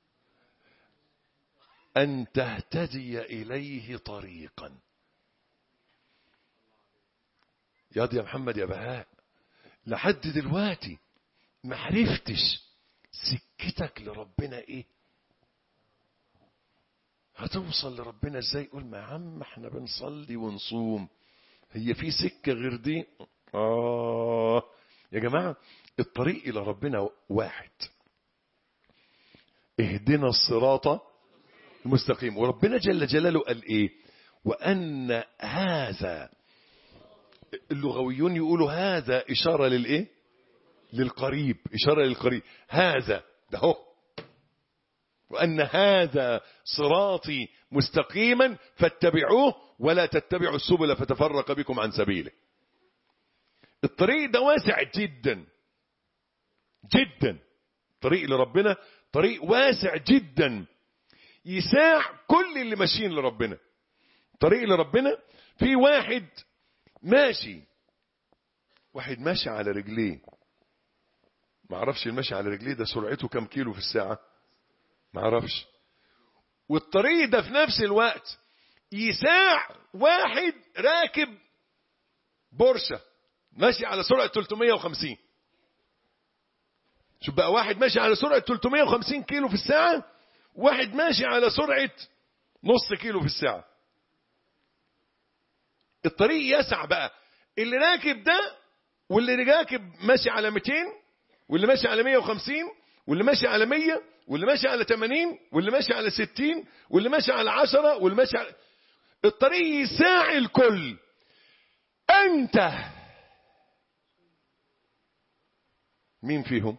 أن تهتدي إليه طريقا ياض يا محمد يا بهاء لحد دلوقتي ما عرفتش سكتك لربنا ايه هتوصل لربنا ازاي قول ما يا عم احنا بنصلي ونصوم هي في سكة غير دي اه يا جماعة الطريق الى ربنا واحد اهدنا الصراط المستقيم وربنا جل جلاله قال ايه وان هذا اللغويون يقولوا هذا اشاره للايه للقريب اشاره للقريب هذا ده هو وان هذا صراطي مستقيما فاتبعوه ولا تتبعوا السبل فتفرق بكم عن سبيله الطريق ده واسع جدا جدا طريق لربنا طريق واسع جدا يساع كل اللي ماشيين لربنا طريق لربنا في واحد ماشي واحد ماشي على رجليه ما اعرفش المشي على رجليه ده سرعته كم كيلو في الساعة ما اعرفش والطريق ده في نفس الوقت يساع واحد راكب بورشة ماشي على سرعة 350 شوف بقى واحد ماشي على سرعة 350 كيلو في الساعة واحد ماشي على سرعة نص كيلو في الساعة الطريق يسع بقى اللي راكب ده واللي راكب ماشي على 200 واللي ماشي على 150 واللي ماشي على 100 واللي ماشي على 80 واللي ماشي على 60 واللي ماشي على 10 واللي ماشي على الطريق يساع الكل انت مين فيهم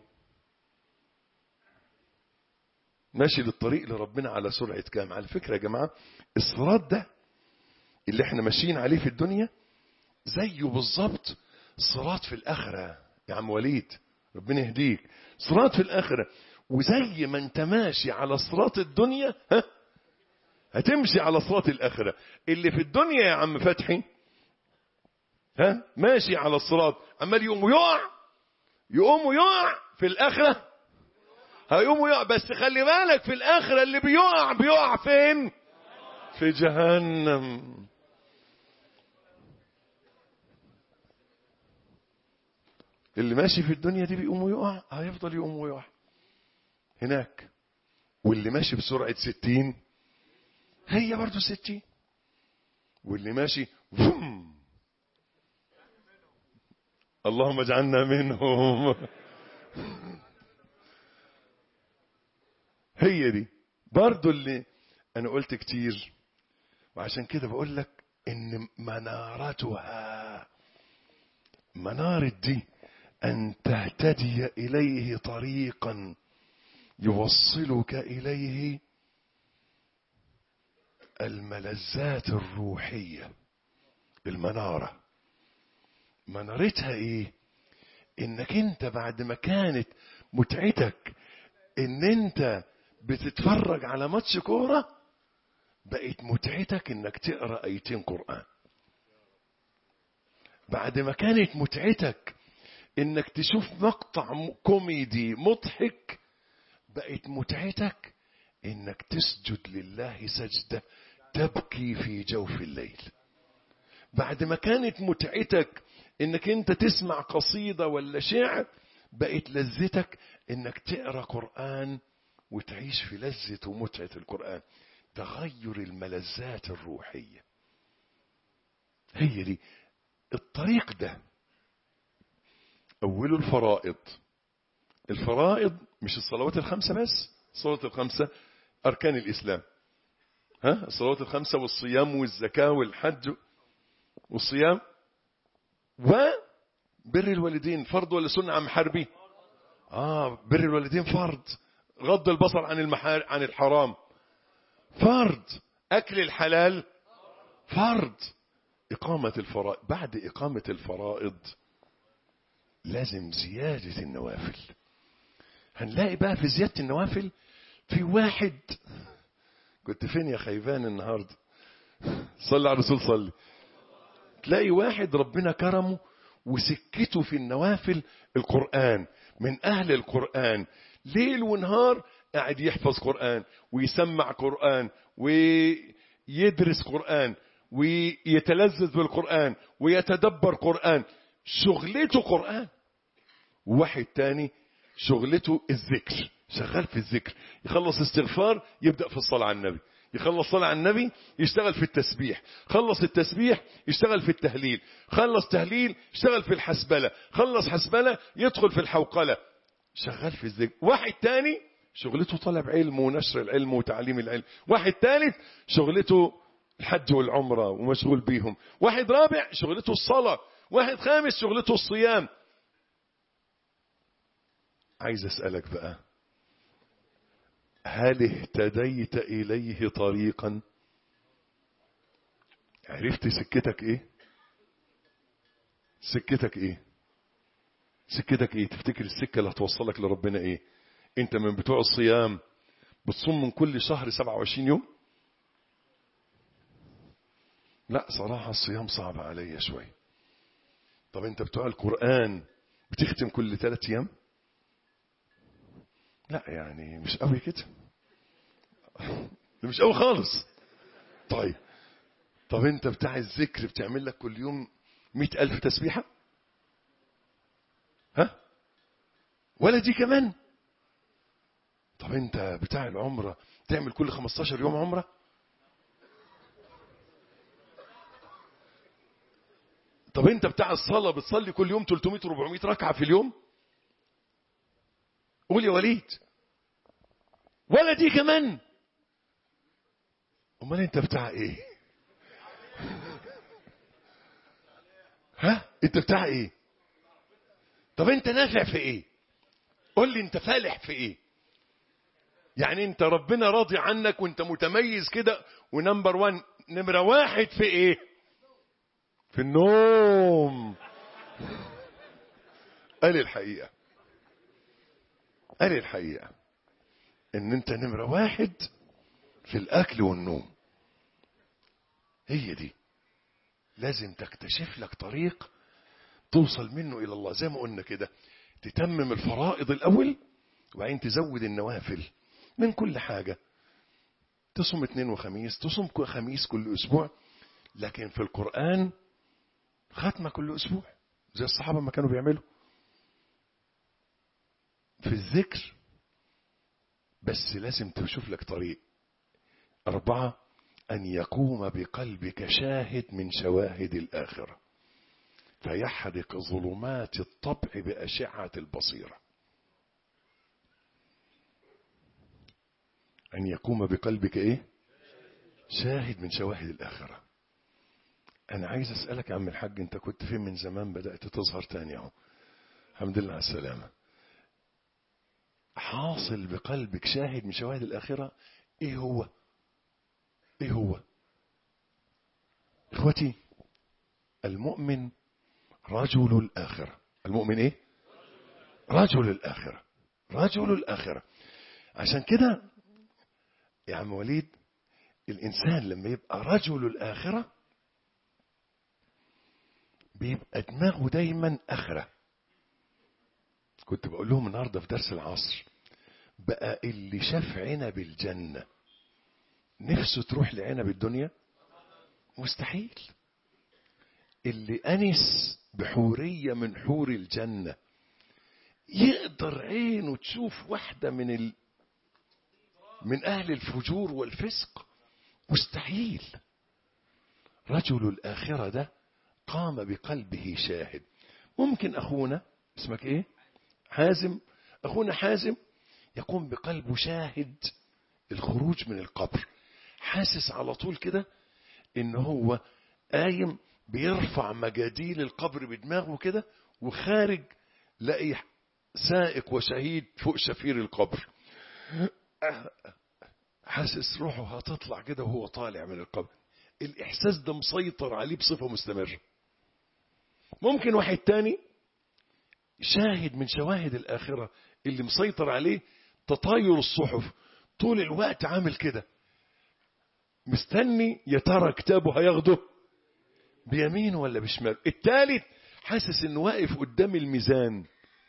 ماشي للطريق لربنا على سرعة كام على فكرة يا جماعة الصراط ده اللي احنا ماشيين عليه في الدنيا زيه بالظبط صراط في الآخرة يا عم وليد ربنا يهديك صراط في الآخرة وزي ما انت ماشي على صراط الدنيا ها هتمشي على صراط الآخرة اللي في الدنيا يا عم فتحي ها ماشي على الصراط عمال يقوم ويقع يقوم ويقع في الآخرة هيقوم ويقع بس خلي بالك في الآخرة اللي بيقع بيقع فين في جهنم اللي ماشي في الدنيا دي بيقوم ويقع هيفضل يقوم ويقع هناك واللي ماشي بسرعة ستين هي برضو ستين واللي ماشي فم اللهم اجعلنا منهم هي دي برضو اللي انا قلت كتير وعشان كده بقول لك ان منارتها منارة دي ان تهتدي اليه طريقا يوصلك اليه الملذات الروحية المنارة منارتها ايه انك انت بعد ما كانت متعتك ان انت بتتفرج على ماتش كورة بقت متعتك انك تقرأ ايتين قرآن بعد ما كانت متعتك انك تشوف مقطع كوميدي مضحك بقت متعتك انك تسجد لله سجدة تبكي في جوف الليل بعد ما كانت متعتك انك انت تسمع قصيدة ولا شعر بقت لذتك انك تقرأ قرآن وتعيش في لذة ومتعة القرآن تغير الملذات الروحية هي دي الطريق ده أوله الفرائض الفرائض مش الصلوات الخمسة بس الصلوات الخمسة أركان الإسلام ها الصلوات الخمسة والصيام والزكاة والحج والصيام وبر الوالدين فرض ولا سنة عم حربي آه بر الوالدين فرض غض البصر عن المحار عن الحرام فرض أكل الحلال فرض إقامة الفرائض بعد إقامة الفرائض لازم زيادة النوافل هنلاقي بقى في زيادة النوافل في واحد كنت فين يا خيبان النهاردة صلي على الرسول صلي تلاقي واحد ربنا كرمه وسكته في النوافل القرآن من أهل القرآن ليل ونهار قاعد يحفظ قرآن ويسمع قرآن ويدرس قرآن ويتلذذ بالقرآن ويتدبر قرآن شغلته قرآن واحد تاني شغلته الذكر شغال في الذكر يخلص استغفار يبدأ في الصلاة على النبي يخلص صلاة على النبي يشتغل في التسبيح خلص التسبيح يشتغل في التهليل خلص تهليل يشتغل في الحسبلة خلص حسبلة يدخل في الحوقلة شغال في الذكر واحد تاني شغلته طلب علم ونشر العلم وتعليم العلم واحد ثالث شغلته الحج والعمرة ومشغول بيهم واحد رابع شغلته الصلاة واحد خامس شغلته الصيام عايز أسألك بقى هل اهتديت إليه طريقا عرفت سكتك ايه سكتك ايه سكتك ايه تفتكر السكة اللي هتوصلك لربنا ايه انت من بتوع الصيام بتصوم من كل شهر 27 يوم لا صراحة الصيام صعب عليا شوي طب انت بتوع القرآن بتختم كل ثلاث ايام لا يعني مش قوي كده مش قوي خالص طيب طب انت بتاع الذكر بتعمل لك كل يوم مئة ألف تسبيحة ها ولا دي كمان طب انت بتاع العمرة تعمل كل 15 يوم عمرة طب انت بتاع الصلاة بتصلي كل يوم 300 400 ركعة في اليوم قول يا وليد ولا دي كمان امال انت بتاع ايه ها انت بتاع ايه طب انت نافع في ايه قول لي انت فالح في ايه يعني انت ربنا راضي عنك وانت متميز كده ونمبر وان نمرة واحد في ايه في النوم قال الحقيقة قال الحقيقة ان انت نمرة واحد في الاكل والنوم هي دي لازم تكتشف لك طريق توصل منه الى الله زي ما قلنا كده تتمم الفرائض الاول وبعدين تزود النوافل من كل حاجة تصوم اثنين وخميس تصوم خميس كل اسبوع لكن في القرآن ختمة كل اسبوع زي الصحابة ما كانوا بيعملوا في الذكر بس لازم تشوف لك طريق أربعة أن يقوم بقلبك شاهد من شواهد الآخرة فيحرق ظلمات الطبع بأشعة البصيرة أن يقوم بقلبك إيه شاهد من شواهد الآخرة أنا عايز أسألك يا عم الحاج أنت كنت فين من زمان بدأت تظهر تاني أهو الحمد لله على السلامة حاصل بقلبك شاهد من شواهد الآخرة إيه هو إيه هو إخوتي المؤمن رجل الآخرة المؤمن إيه رجل الآخرة رجل الآخرة عشان كده يا عم وليد الإنسان لما يبقى رجل الآخرة بيبقى دماغه دايما آخرة كنت بقول لهم النهارده في درس العصر بقى اللي شاف عنب الجنة نفسه تروح لعنب الدنيا مستحيل اللي أنس بحورية من حور الجنة يقدر عينه تشوف واحدة من ال... من أهل الفجور والفسق مستحيل رجل الآخرة ده قام بقلبه شاهد ممكن أخونا اسمك إيه حازم أخونا حازم يقوم بقلبه شاهد الخروج من القبر حاسس على طول كده ان هو قايم بيرفع مجاديل القبر بدماغه كده وخارج لاقي سائق وشهيد فوق شفير القبر حاسس روحه هتطلع كده وهو طالع من القبر الإحساس ده مسيطر عليه بصفة مستمرة ممكن واحد تاني شاهد من شواهد الآخرة اللي مسيطر عليه تطاير الصحف طول الوقت عامل كده مستني يا ترى كتابه هياخده بيمينه ولا بشماله الثالث حاسس انه واقف قدام الميزان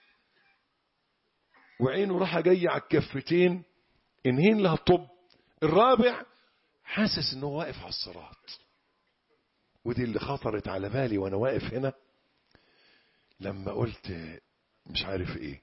وعينه راح جايه على الكفتين انهين لها طب الرابع حاسس انه واقف على الصراط ودي اللي خطرت على بالي وانا واقف هنا لما قلت مش عارف ايه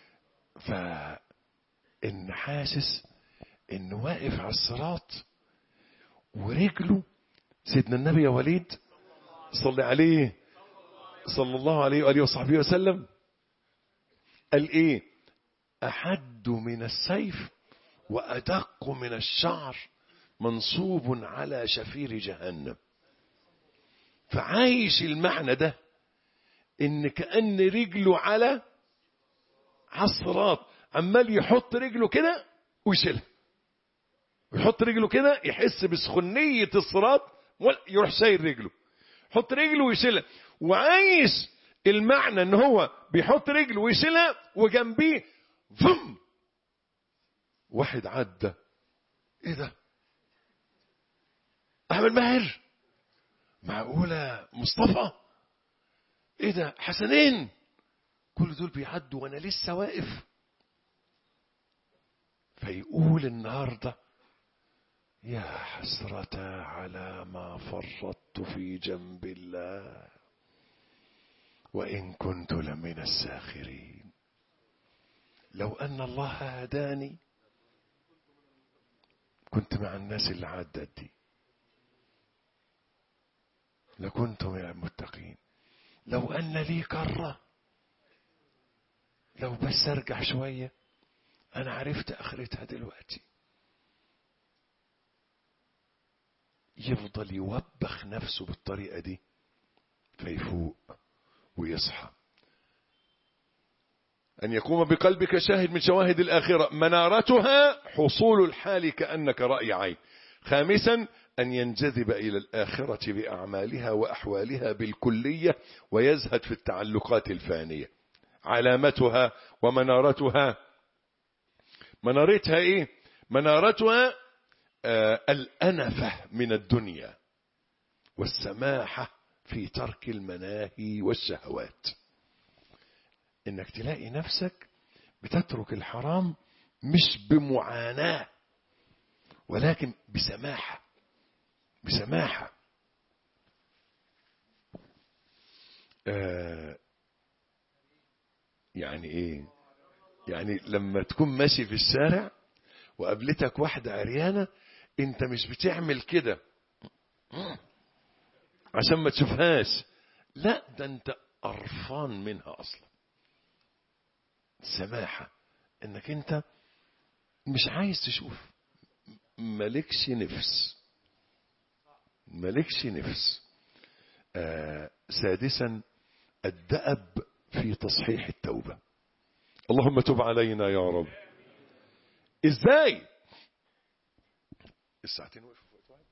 فان حاسس انه واقف على الصراط ورجله سيدنا النبي يا وليد صلي عليه صلى الله عليه وآله وصحبه وسلم قال ايه أحد من السيف وأدق من الشعر منصوب على شفير جهنم فعايش المعنى ده ان كأن رجله على على الصراط عمال يحط رجله كده ويشيلها ويحط رجله كده يحس بسخونية الصراط يروح شايل رجله يحط رجله ويشيلها وعايش المعنى ان هو بيحط رجله ويشيلها وجنبيه فم واحد عدى ايه ده احمد ماهر معقولة مصطفى ايه ده حسنين كل دول بيعدوا وانا لسه واقف فيقول النهارده يا حسرة على ما فرطت في جنب الله وإن كنت لمن الساخرين لو أن الله هداني كنت مع الناس اللي عدت دي لكنت من المتقين لو أن لي كرة لو بس أرجع شوية أنا عرفت آخرتها دلوقتي يفضل يوبخ نفسه بالطريقة دي فيفوق ويصحى أن يقوم بقلبك شاهد من شواهد الآخرة منارتها حصول الحال كأنك رأي عين خامسا أن ينجذب إلى الآخرة بأعمالها وأحوالها بالكلية ويزهد في التعلقات الفانية علامتها ومنارتها منارتها إيه منارتها آه الأنفة من الدنيا والسماحة في ترك المناهي والشهوات انك تلاقي نفسك بتترك الحرام مش بمعاناة ولكن بسماحة بسماحة آه يعني ايه يعني لما تكون ماشي في الشارع وقابلتك واحدة عريانة انت مش بتعمل كده عشان ما تشوفهاش لا ده انت قرفان منها اصلا سماحة انك انت مش عايز تشوف مالكش نفس مالكش نفس آه سادسا الدأب في تصحيح التوبة اللهم تب علينا يا رب ازاي الساعتين وقفوا في وقت واحد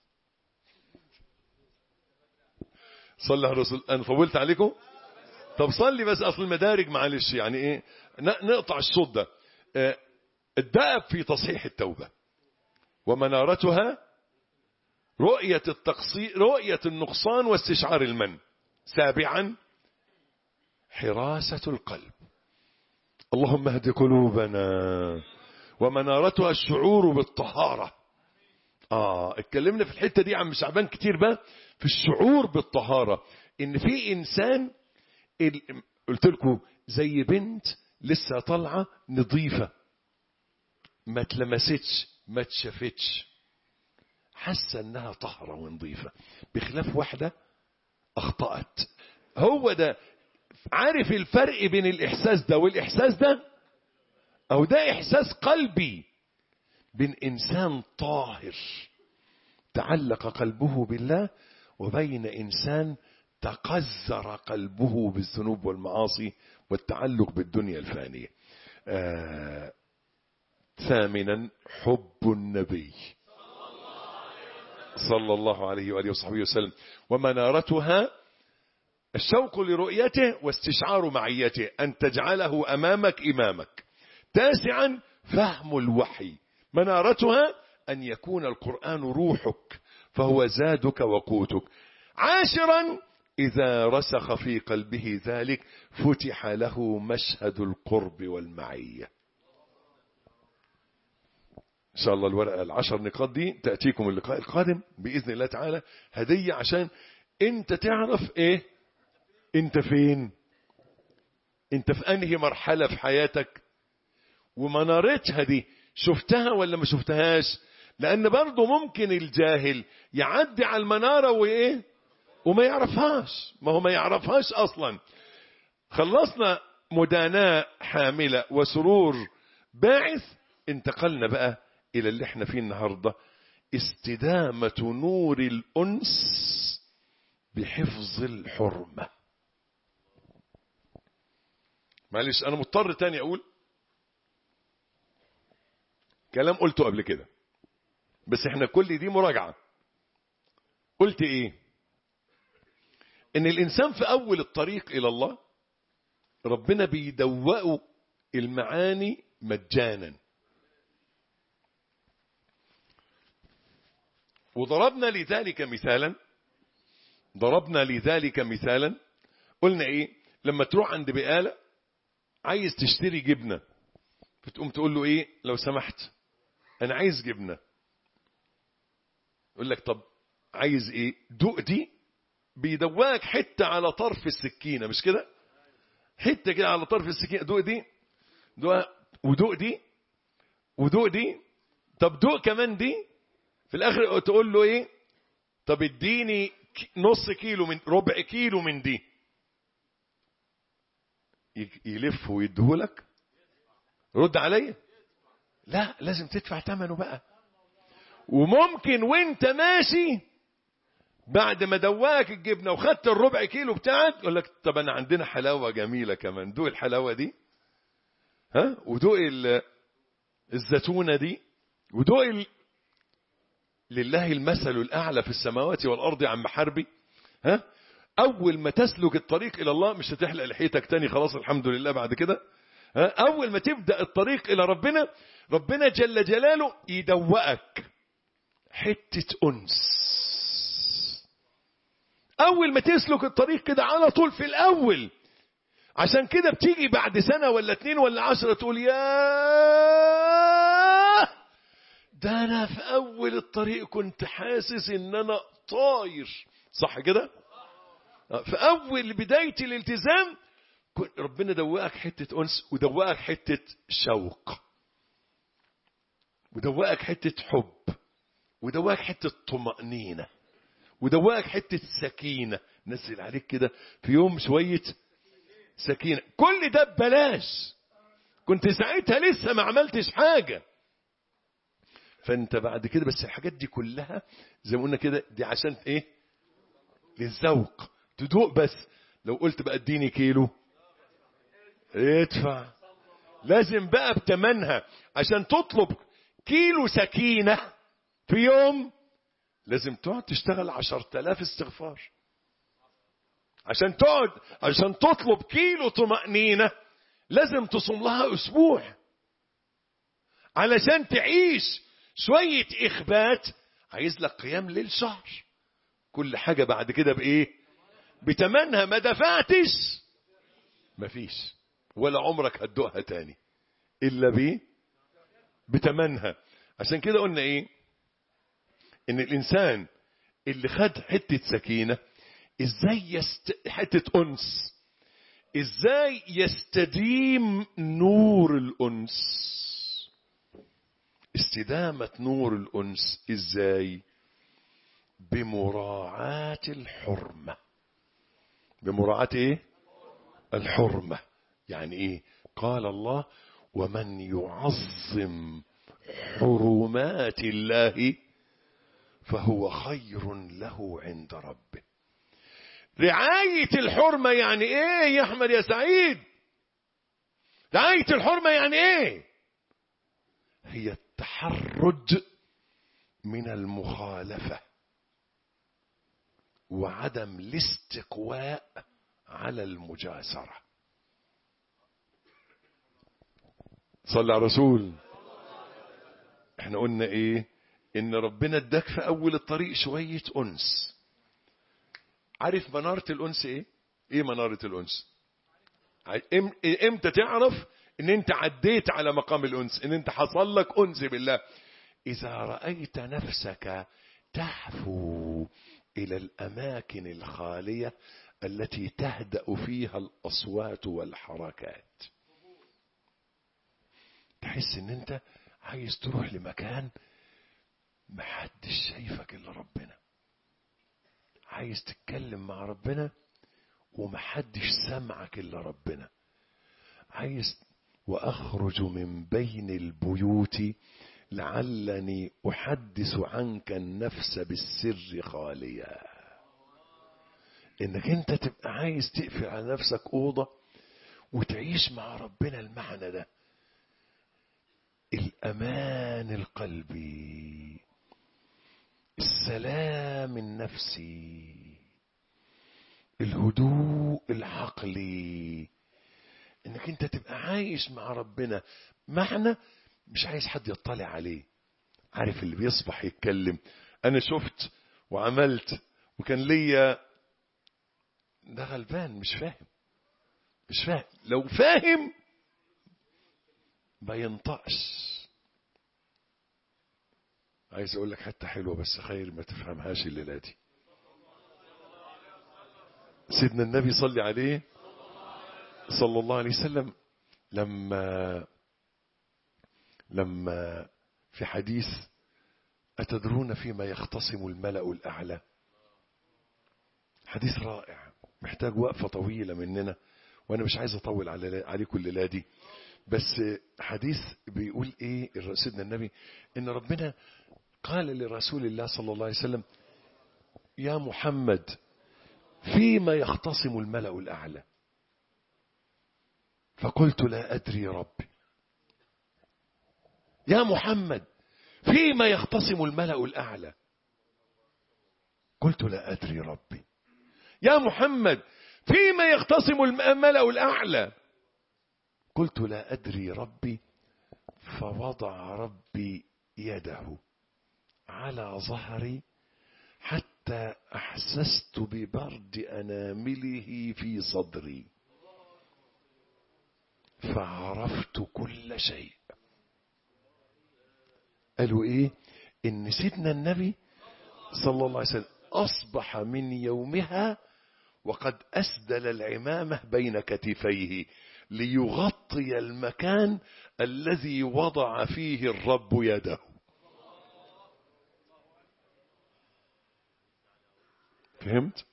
صلى على الرسول انا طولت عليكم طب صلي بس اصل المدارج معلش يعني ايه نقطع الصوت ده آه الدأب في تصحيح التوبة ومنارتها رؤية التقصير رؤية النقصان واستشعار المن سابعا حراسة القلب اللهم اهد قلوبنا ومنارتها الشعور بالطهارة اه اتكلمنا في الحتة دي عن شعبان كتير بقى في الشعور بالطهارة ان في انسان قلت لكم زي بنت لسه طالعة نظيفة ما تلمستش ما اتشافتش حاسة انها طهرة ونظيفة بخلاف واحدة اخطأت هو ده عارف الفرق بين الاحساس ده والاحساس ده او ده احساس قلبي بين انسان طاهر تعلق قلبه بالله وبين انسان تقذر قلبه بالذنوب والمعاصي والتعلق بالدنيا الفانية آه ثامنا حب النبي صلى الله عليه وآله وصحبه وسلم ومنارتها الشوق لرؤيته واستشعار معيته أن تجعله أمامك إمامك تاسعا فهم الوحي منارتها أن يكون القرآن روحك فهو زادك وقوتك عاشرا إذا رسخ في قلبه ذلك فتح له مشهد القرب والمعية إن شاء الله الورقة العشر نقاط دي تأتيكم اللقاء القادم بإذن الله تعالى هدية عشان انت تعرف ايه انت فين انت في انهي مرحلة في حياتك ومنارتها دي شفتها ولا ما شفتهاش لان برضه ممكن الجاهل يعدي على المنارة وايه وما يعرفهاش ما هو ما يعرفهاش اصلا خلصنا مداناة حاملة وسرور باعث انتقلنا بقى الى اللي احنا فيه النهاردة استدامة نور الانس بحفظ الحرمة معلش انا مضطر تاني اقول كلام قلته قبل كده بس احنا كل دي مراجعة قلت ايه ان الانسان في اول الطريق الى الله ربنا بيدوقه المعاني مجانا وضربنا لذلك مثالا ضربنا لذلك مثالا قلنا ايه لما تروح عند بقالة عايز تشتري جبنة فتقوم تقول له ايه لو سمحت انا عايز جبنة يقول لك طب عايز ايه دوق دي بيدواك حتة على طرف السكينة مش كده حتة كده على طرف السكينة دوق دي دوق ودوق دي ودوق دي طب دوق كمان دي في الاخر تقول له ايه طب اديني نص كيلو من ربع كيلو من دي يلف ويديهولك رد عليا لا لازم تدفع ثمنه بقى وممكن وانت ماشي بعد ما دواك الجبنه وخدت الربع كيلو بتاعك يقول لك طب انا عندنا حلاوه جميله كمان دوق الحلاوه دي ها ودوق الزيتونه دي ودوق ال... لله المثل الاعلى في السماوات والارض عن محاربي ها اول ما تسلك الطريق الى الله مش هتحلق لحيتك تاني خلاص الحمد لله بعد كده ها اول ما تبدا الطريق الى ربنا ربنا جل جلاله يدوقك حته انس اول ما تسلك الطريق كده على طول في الاول عشان كده بتيجي بعد سنه ولا اتنين ولا عشرة تقول يا ده انا في اول الطريق كنت حاسس ان انا طاير صح كده في اول بدايه الالتزام ربنا دوقك حته انس ودوقك حته شوق ودوقك حته حب ودوقك حته طمانينه ودوقك حته سكينه نزل عليك كده في يوم شويه سكينه كل ده ببلاش كنت ساعتها لسه ما عملتش حاجه فانت بعد كده بس الحاجات دي كلها زي ما قلنا كده دي عشان ايه للذوق تدوق بس لو قلت بقى اديني كيلو ادفع لازم بقى بتمنها عشان تطلب كيلو سكينة في يوم لازم تقعد تشتغل عشر تلاف استغفار عشان تقعد عشان تطلب كيلو طمأنينة لازم تصوم لها اسبوع علشان تعيش شوية إخبات عايز لك قيام ليل شهر كل حاجة بعد كده بإيه بتمنها ما دفعتش مفيش ولا عمرك هتدوقها تاني إلا بيه بتمنها عشان كده قلنا إيه إن الإنسان اللي خد حتة سكينة إزاي يست... حتة أنس إزاي يستديم نور الأنس استدامة نور الأنس إزاي بمراعاة الحرمة بمراعاة إيه الحرمة يعني إيه قال الله ومن يعظم حرمات الله فهو خير له عند ربه رعاية الحرمة يعني ايه يا احمد يا سعيد رعاية الحرمة يعني ايه هي التحرج من المخالفة وعدم الاستقواء على المجاسرة صلى على رسول احنا قلنا ايه ان ربنا اداك في اول الطريق شوية انس عارف منارة الانس ايه ايه منارة الانس ام- امتى تعرف ان انت عديت على مقام الانس ان انت حصل لك انس بالله اذا رايت نفسك تحفو الى الاماكن الخاليه التي تهدا فيها الاصوات والحركات تحس ان انت عايز تروح لمكان محدش شايفك الا ربنا عايز تتكلم مع ربنا ومحدش سمعك الا ربنا عايز واخرج من بين البيوت لعلني احدث عنك النفس بالسر خاليا انك انت تبقى عايز تقفل على نفسك اوضه وتعيش مع ربنا المعنى ده الامان القلبي السلام النفسي الهدوء العقلي انك انت تبقى عايش مع ربنا معنى مش عايز حد يطلع عليه عارف اللي بيصبح يتكلم انا شفت وعملت وكان ليا ده غلبان مش فاهم مش فاهم لو فاهم ما ينطقش عايز اقول لك حته حلوه بس خير ما تفهمهاش الليله دي سيدنا النبي صلي عليه صلى الله عليه وسلم لما لما في حديث أتدرون فيما يختصم الملأ الأعلى حديث رائع محتاج وقفة طويلة مننا وأنا مش عايز أطول على عليكم الليلة دي بس حديث بيقول إيه سيدنا النبي إن ربنا قال لرسول الله صلى الله عليه وسلم يا محمد فيما يختصم الملأ الأعلى فقلت لا أدري ربي يا محمد فيما يختصم الملأ الأعلى قلت لا أدري ربي يا محمد فيما يختصم الملأ الأعلى قلت لا أدري ربي فوضع ربي يده على ظهري حتى أحسست ببرد أنامله في صدري فعرفت كل شيء قالوا ايه ان سيدنا النبي صلى الله عليه وسلم اصبح من يومها وقد اسدل العمامه بين كتفيه ليغطي المكان الذي وضع فيه الرب يده فهمت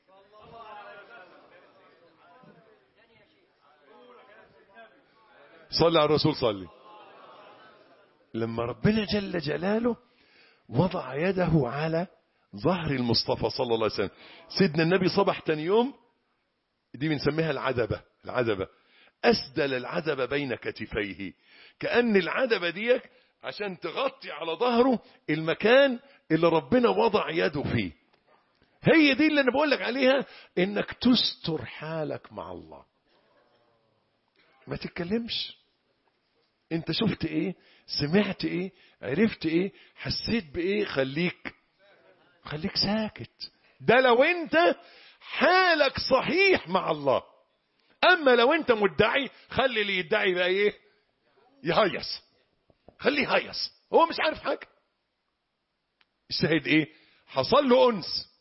صلى على الرسول صلي لما ربنا جل جلاله وضع يده على ظهر المصطفى صلى الله عليه وسلم سيدنا النبي صبح تاني يوم دي بنسميها العدبة العدبة أسدل العدبة بين كتفيه كأن العدبة ديك عشان تغطي على ظهره المكان اللي ربنا وضع يده فيه هي دي اللي انا بقول لك عليها انك تستر حالك مع الله ما تتكلمش انت شفت ايه سمعت ايه عرفت ايه حسيت بايه خليك خليك ساكت ده لو انت حالك صحيح مع الله اما لو انت مدعي خلي اللي يدعي بقى ايه يهيص خليه يهيص هو مش عارف حاجه الشاهد ايه حصل له انس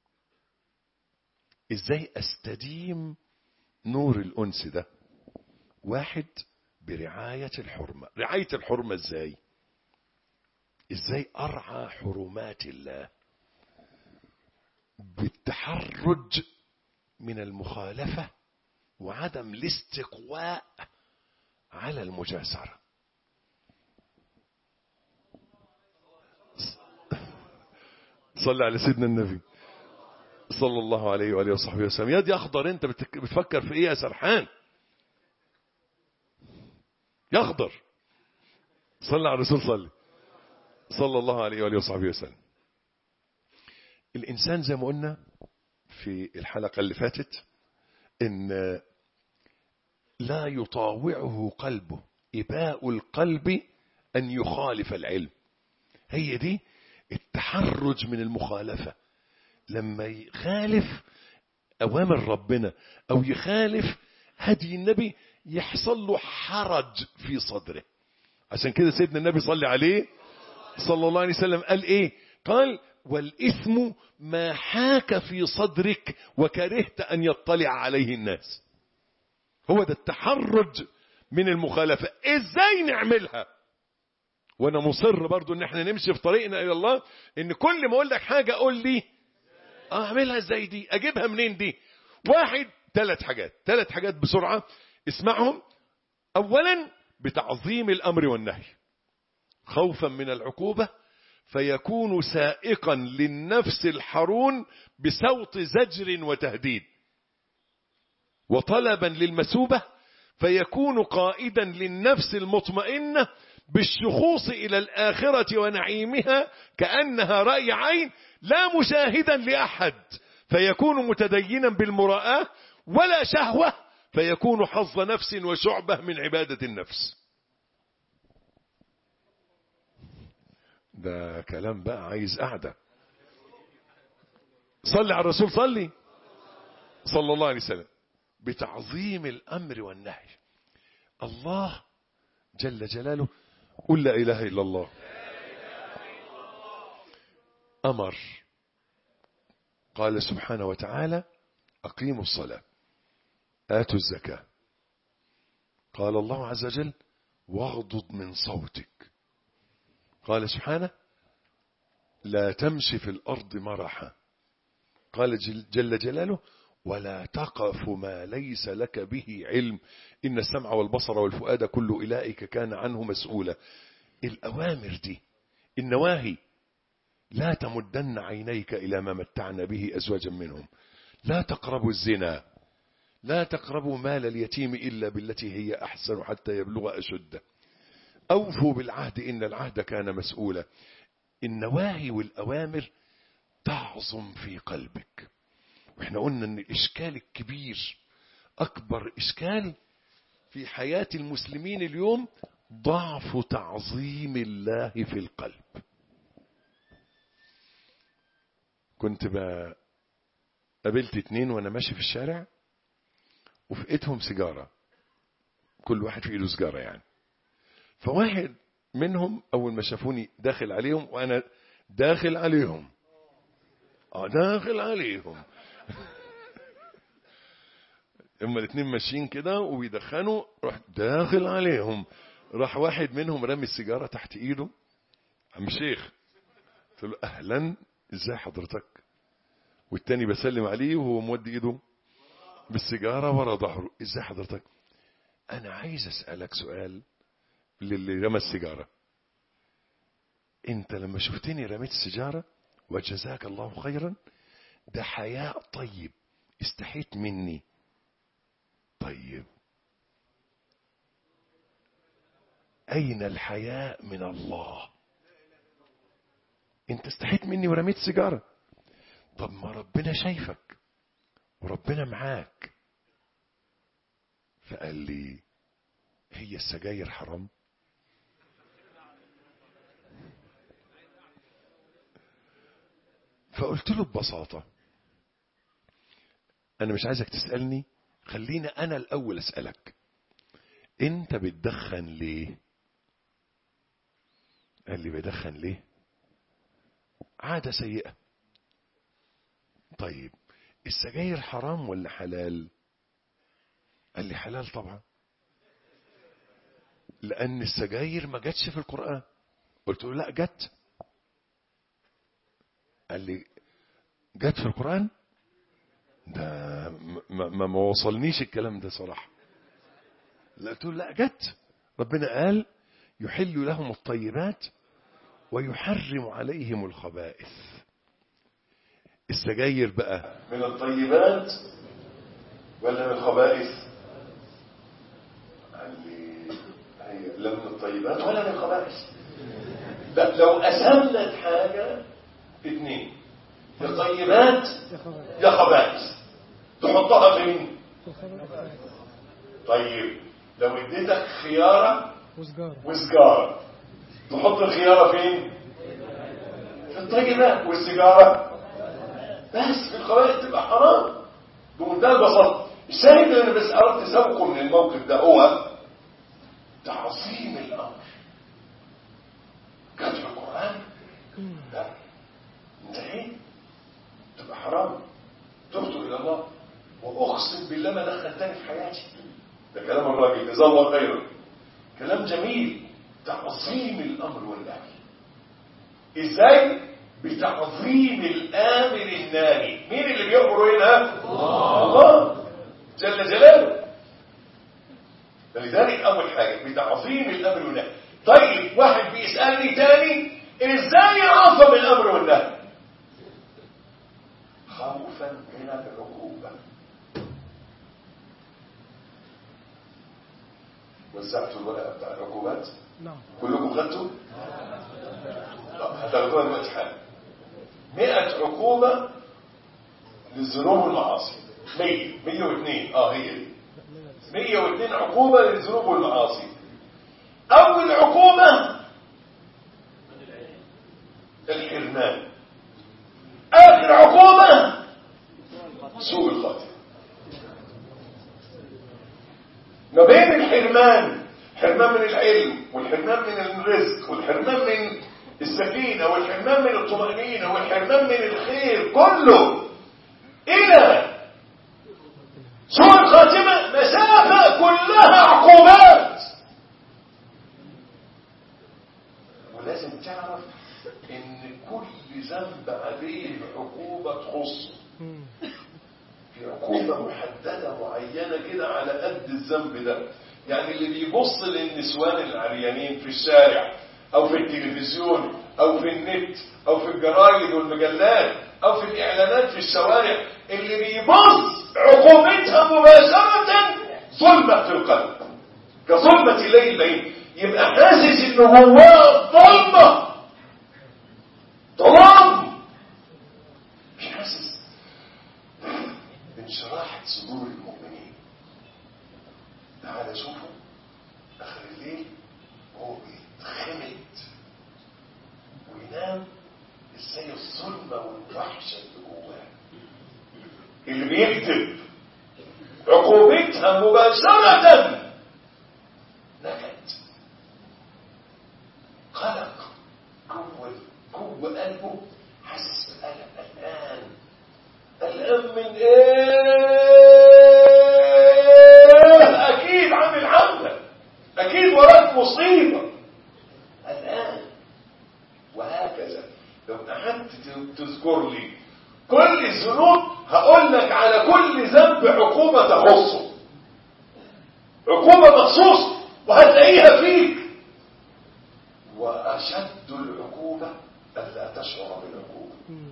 ازاي استديم نور الانس ده واحد برعاية الحرمة رعاية الحرمة ازاي ازاي ارعى حرمات الله بالتحرج من المخالفة وعدم الاستقواء على المجاسرة صلى على سيدنا النبي صلى الله عليه وآله وصحبه وسلم يا دي أخضر أنت بتفكر في إيه يا سرحان يخضر صلى على الرسول صلي صلى الله عليه وآله وصحبه وسلم الإنسان زي ما قلنا في الحلقة اللي فاتت إن لا يطاوعه قلبه إباء القلب أن يخالف العلم هي دي التحرج من المخالفة لما يخالف أوامر ربنا أو يخالف هدي النبي يحصل له حرج في صدره عشان كده سيدنا النبي صلى عليه صلى الله عليه وسلم قال ايه قال والإثم ما حاك في صدرك وكرهت أن يطلع عليه الناس هو ده التحرج من المخالفة ازاي نعملها وانا مصر برضو ان احنا نمشي في طريقنا الى الله ان كل ما اقول لك حاجة قول لي اعملها ازاي دي اجيبها منين دي واحد ثلاث حاجات ثلاث حاجات بسرعة اسمعهم اولا بتعظيم الامر والنهي خوفا من العقوبة فيكون سائقا للنفس الحرون بصوت زجر وتهديد وطلبا للمسوبة فيكون قائدا للنفس المطمئنة بالشخوص إلى الآخرة ونعيمها كأنها رأي عين لا مشاهدا لأحد فيكون متدينا بالمراءة ولا شهوة فيكون حظ نفس وشعبة من عبادة النفس ده كلام بقى عايز قعدة صلي على الرسول صلي صلى الله عليه وسلم بتعظيم الأمر والنهي الله جل جلاله قل لا إله إلا الله أمر قال سبحانه وتعالى أقيموا الصلاة آتوا الزكاة قال الله عز وجل واغضض من صوتك قال سبحانه لا تمشي في الأرض مرحا قال جل جلاله ولا تقف ما ليس لك به علم إن السمع والبصر والفؤاد كل أولئك كان عنه مسؤولا الأوامر دي النواهي لا تمدن عينيك إلى ما متعنا به أزواجا منهم لا تقربوا الزنا لا تقربوا مال اليتيم إلا بالتي هي أحسن حتى يبلغ أشده أوفوا بالعهد إن العهد كان مسؤولا النواهي والأوامر تعظم في قلبك واحنا قلنا ان الاشكال الكبير اكبر اشكال في حياة المسلمين اليوم ضعف تعظيم الله في القلب كنت قابلت اتنين وانا ماشي في الشارع وفي ايدهم سيجارة كل واحد في ايده سيجارة يعني فواحد منهم اول ما شافوني داخل عليهم وانا داخل عليهم اه داخل عليهم اما الاثنين ماشيين كده وبيدخنوا رحت داخل عليهم راح واحد منهم رمي السيجاره تحت ايده عم شيخ قلت له اهلا ازاي حضرتك والتاني بسلم عليه وهو مودي ايده بالسيجاره ورا ظهره ازاي حضرتك انا عايز اسالك سؤال للي رمى السيجاره انت لما شفتني رميت السيجاره وجزاك الله خيرا ده حياء طيب استحيت مني طيب أين الحياء من الله انت استحيت مني ورميت سيجارة طب ما ربنا شايفك وربنا معاك فقال لي هي السجاير حرام فقلت له ببساطة أنا مش عايزك تسألني خلينا أنا الأول أسألك أنت بتدخن ليه قال لي بدخن ليه عادة سيئة طيب السجاير حرام ولا حلال قال لي حلال طبعا لأن السجاير ما جاتش في القرآن قلت له لا جت قال لي جت في القرآن ده ما, ما, ما وصلنيش الكلام ده صراحة لا قلت له لا جت ربنا قال يحل لهم الطيبات ويحرم عليهم الخبائث السجاير بقى من الطيبات ولا من الخبائث قال لي هي لا من الطيبات ولا من الخبائث لا لو قسمنا الحاجة اثنين يا طيبات يا خبائث تحطها فين طيب لو اديتك خيارة وسجارة وسجارة تحط الخيارة فين في الطيبات والسيجارة بس في الخبائث تبقى حرام بمنتهى البساطة الشاهد اللي انا بس اردت اسوقه من الموقف ده هو تعظيم الامر كانت في القرآن لا انتهيت تبقى حرام تبت الى الله واقسم بالله ما دخل تاني في حياتي ده كلام الراجل جزاه الله خيرا كلام جميل تعظيم الامر والنهي ازاي بتعظيم الامر الناهي مين اللي بيامر هنا الله جل جلاله فلذلك اول حاجه بتعظيم الامر والنهي طيب واحد بيسالني تاني ازاي يعظم الامر والنهي خوفا من العقوبه وزعتوا الورقه بتاع العقوبات نعم كلكم خدتوا طب هتاخدوها دلوقتي حالا 100 عقوبه للذنوب والمعاصي 100 102 اه هي دي 102 عقوبه للذنوب والمعاصي اول عقوبه الحرمان اخر عقوبه سوء الخاتمه ما بين الحرمان حرمان من العلم والحرمان من الرزق والحرمان من السكينة والحرمان من الطمأنينة والحرمان من الخير كله إلى سوء الخاتمة مسافة كلها عقوبات ولازم تعرف ان كل ذنب عليه عقوبة تخصه مم. في عقوبة محددة معينة كده على قد الذنب ده يعني اللي بيبص للنسوان العريانين في الشارع او في التلفزيون او في النت او في الجرايد والمجلات او في الاعلانات في الشوارع اللي بيبص عقوبتها مباشرة ظلمة في القلب كظلمة الليل بين يبقى حاسس انه جواه ظلمة ظلام مش حاسس بانشراح صدور المؤمنين تعال شوفوا اخر الليل وهو بيتخمد وينام ازاي الظلمة والوحشة اللي جواه اللي بيكتب عقوبتها مباشرة نكد قلق جوه جوه قلبه حاسس بقلق قلقان قلقان من ايه اكيد عامل عمله اكيد وراك مصيبه قلقان وهكذا لو قعدت تذكر لي كل الذنوب هقول لك على كل ذنب عقوبه تخصه عقوبه مخصوصه وهتلاقيها فيك واشد العقوبه الا تشعر بالعقوبه مم.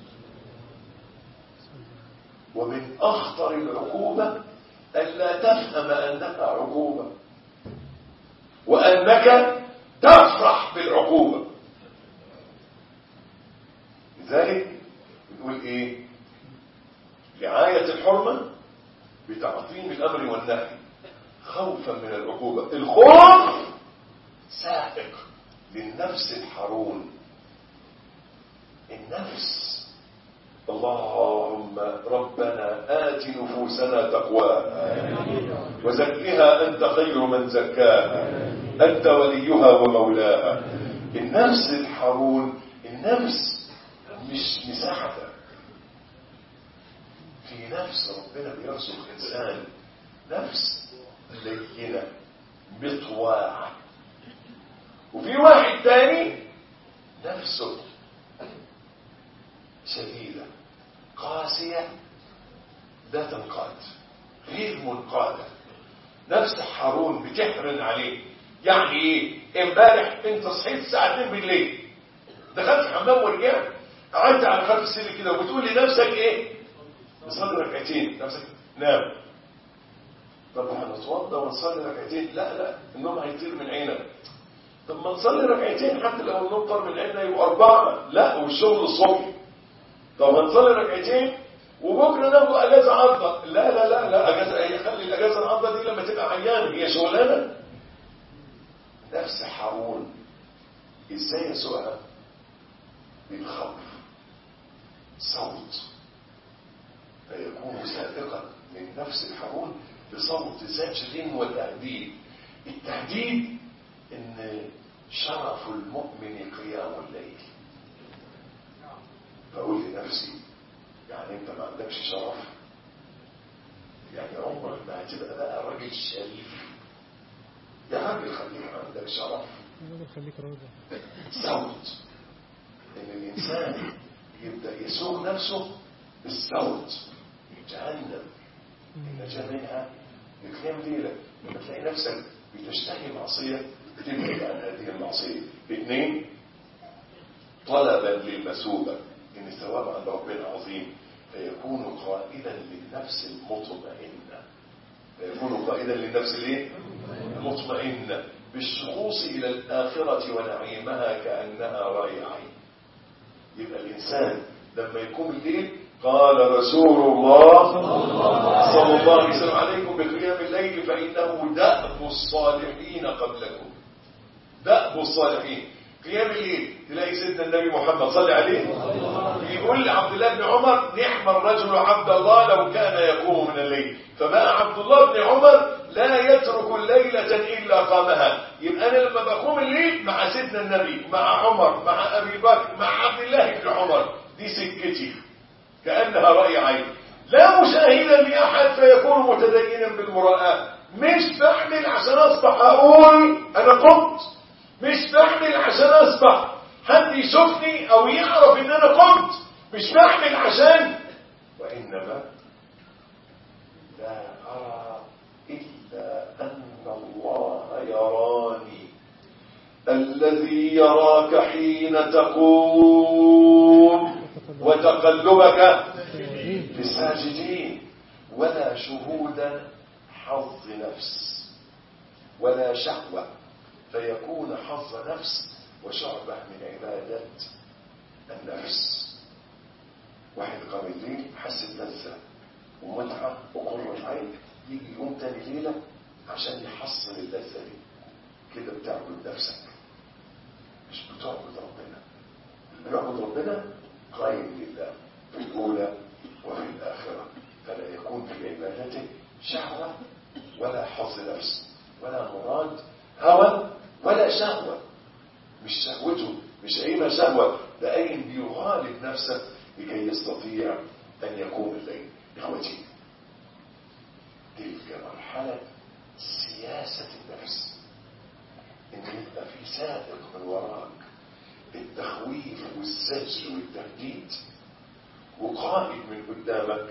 ومن أخطر العقوبة ألا تفهم أنها عقوبة وأنك تفرح بالعقوبة لذلك بنقول إيه رعاية الحرمة بتعظيم الأمر والنهي خوفا من العقوبة الخوف سائق للنفس الحرون النفس اللهم ربنا آت نفوسنا تقواها وزكها أنت خير من زكاها أنت وليها ومولاها النفس الحرون النفس مش مساحة في نفس ربنا بيرزق إنسان نفس لينة بطواع وفي واحد تاني نفسه شديدة قاسية لا تنقاد غير منقادة نفس حارون بتحرن عليه يعني ايه امبارح انت صحيت الساعة 2 بالليل دخلت الحمام ورجعت قعدت على خلف السرير كده وبتقول لنفسك ايه نصلي ركعتين نفسك نام طب هنتوضى ونصلي ركعتين لا لا النوم هيطير من عينك طب ما نصلي ركعتين حتى لو النوم طار من عيننا يبقوا أربعة لا والشغل الصبح طب هنصلي ركعتين وبكره ناخد اجازه عارضه لا لا لا لا اجازه هي خلي الاجازه العارضه دي لما تبقى عيان هي شغلانه نفس حارون ازاي يسوقها بالخوف صوت فيكون سابقا من نفس الحارون بصوت زجر وتهديد التهديد ان شرف المؤمن قيام الليل فاقول لنفسي يعني انت ما عندكش شرف يعني عمرك ما هتبقى بقى راجل شريف يا راجل خليك عندك شرف خليك راجل صوت ان الانسان يبدا يسوق نفسه بالصوت جهنم النجاة منها بكام ليلة لما تلاقي نفسك بتشتهي معصية بتبعد عن هذه المعصية اثنين طلبا للمثوبة ان الثواب عند ربنا عظيم فيكون قائدا للنفس المطمئنة فيكون قائدا للنفس الايه؟ المطمئنة بالشخوص الى الآخرة ونعيمها كأنها رأي عين يبقى الإنسان لما يقوم الليل قال رسول الله صلى الله عليه وسلم عليكم بقيام الليل فإنه دأب الصالحين قبلكم دأب الصالحين قيام الليل تلاقي سيدنا النبي محمد صلى عليه يقول لعبد الله بن عمر نعم الرجل عبد الله لو كان يقوم من الليل فبقى عبد الله بن عمر لا يترك الليلة إلا قامها يبقى أنا لما بقوم الليل مع سيدنا النبي مع عمر مع أبي بكر مع عبد الله بن عمر دي سكتي كأنها رأي عين لا مشاهدا لأحد فيكون متدينا بالمراءة مش بعمل عشان أصبح أقول أنا قمت مش بعمل عشان أصبح حد يشوفني أو يعرف إن أنا قمت مش بعمل عشان وإنما لا أرى إلا أن الله يراني الذي يراك حين تقوم وتقلبك في الساجدين ولا شهود حظ نفس ولا شهوة فيكون حظ نفس وشعبة من عبادات النفس واحد قام الليل حس بلذة ومتعة وقرة عين يجي يوم تاني ليلة عشان يحصل اللذة دي كده بتعبد نفسك مش بتعبد ربنا اللي بيعبد ربنا قائم لله في الأولى وفي الآخرة فلا يكون في عبادته شهوة ولا حظ نفس ولا مراد هوى ولا شهوة مش شهوته مش قايمة شهوة ده قايم بيغالب نفسه لكي يستطيع أن يقوم الليل إخوتي تلك مرحلة سياسة النفس إن يبقى في سابق من وراك التخويف والزجر والتهديد وقائد من قدامك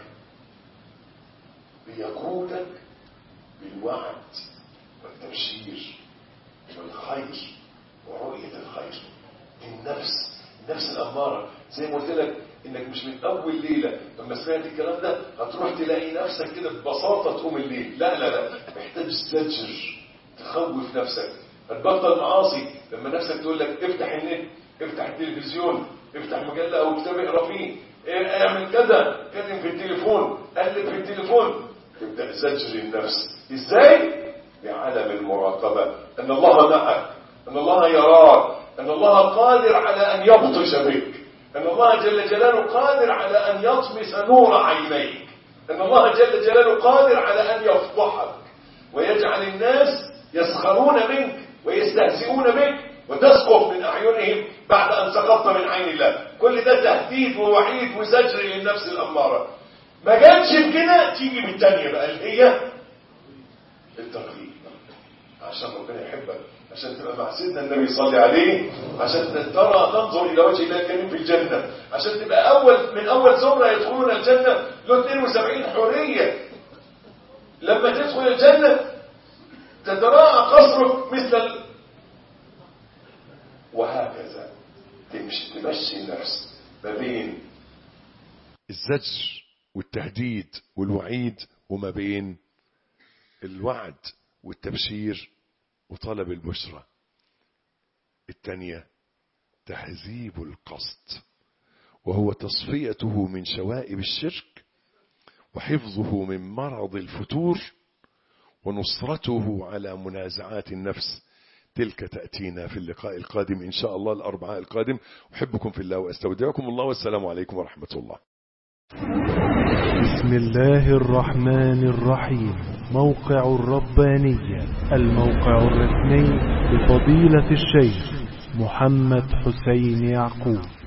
بيقودك بالوعد والتبشير والخير ورؤية الخير النفس النفس الأمارة زي ما قلت لك انك مش من اول ليلة لما سمعت الكلام ده هتروح تلاقي نفسك كده ببساطة تقوم الليل لا لا لا محتاج زجر تخوف نفسك هتبطل معاصي لما نفسك تقول لك افتح النت افتح التلفزيون افتح مجلة او كتاب اقرا فيه اعمل كذا كلم في التليفون قلب في التليفون تبدأ زجر النفس ازاي بعالم المراقبة ان الله معك ان الله يراك ان الله قادر على ان يبطش بك ان الله جل جلاله قادر على ان يطمس نور عينيك ان الله جل جلاله قادر على ان يفضحك ويجعل الناس يسخرون منك ويستهزئون بك وتسقط من اعينهم بعد ان سقطت من عين الله كل ده تهديد ووعيد وزجر للنفس الاماره ما جاتش بكده تيجي بالتانية بقى اللي هي التقليد عشان ربنا يحبك عشان تبقى مع سيدنا النبي صلى عليه عشان ترى تنظر الى وجه الله الكريم في الجنه عشان تبقى اول من اول زمره يدخلون الجنه له 72 حوريه لما تدخل الجنه تتراءى قصرك مثل ال... وهكذا تمشي تمشي النفس ما بين الزجر والتهديد والوعيد وما بين الوعد والتبشير وطلب البشرى الثانية تهذيب القصد وهو تصفيته من شوائب الشرك وحفظه من مرض الفتور ونصرته على منازعات النفس تلك تأتينا في اللقاء القادم إن شاء الله الأربعاء القادم أحبكم في الله وأستودعكم الله والسلام عليكم ورحمة الله بسم الله الرحمن الرحيم موقع الربانية الموقع الرسمي لفضيلة الشيخ محمد حسين يعقوب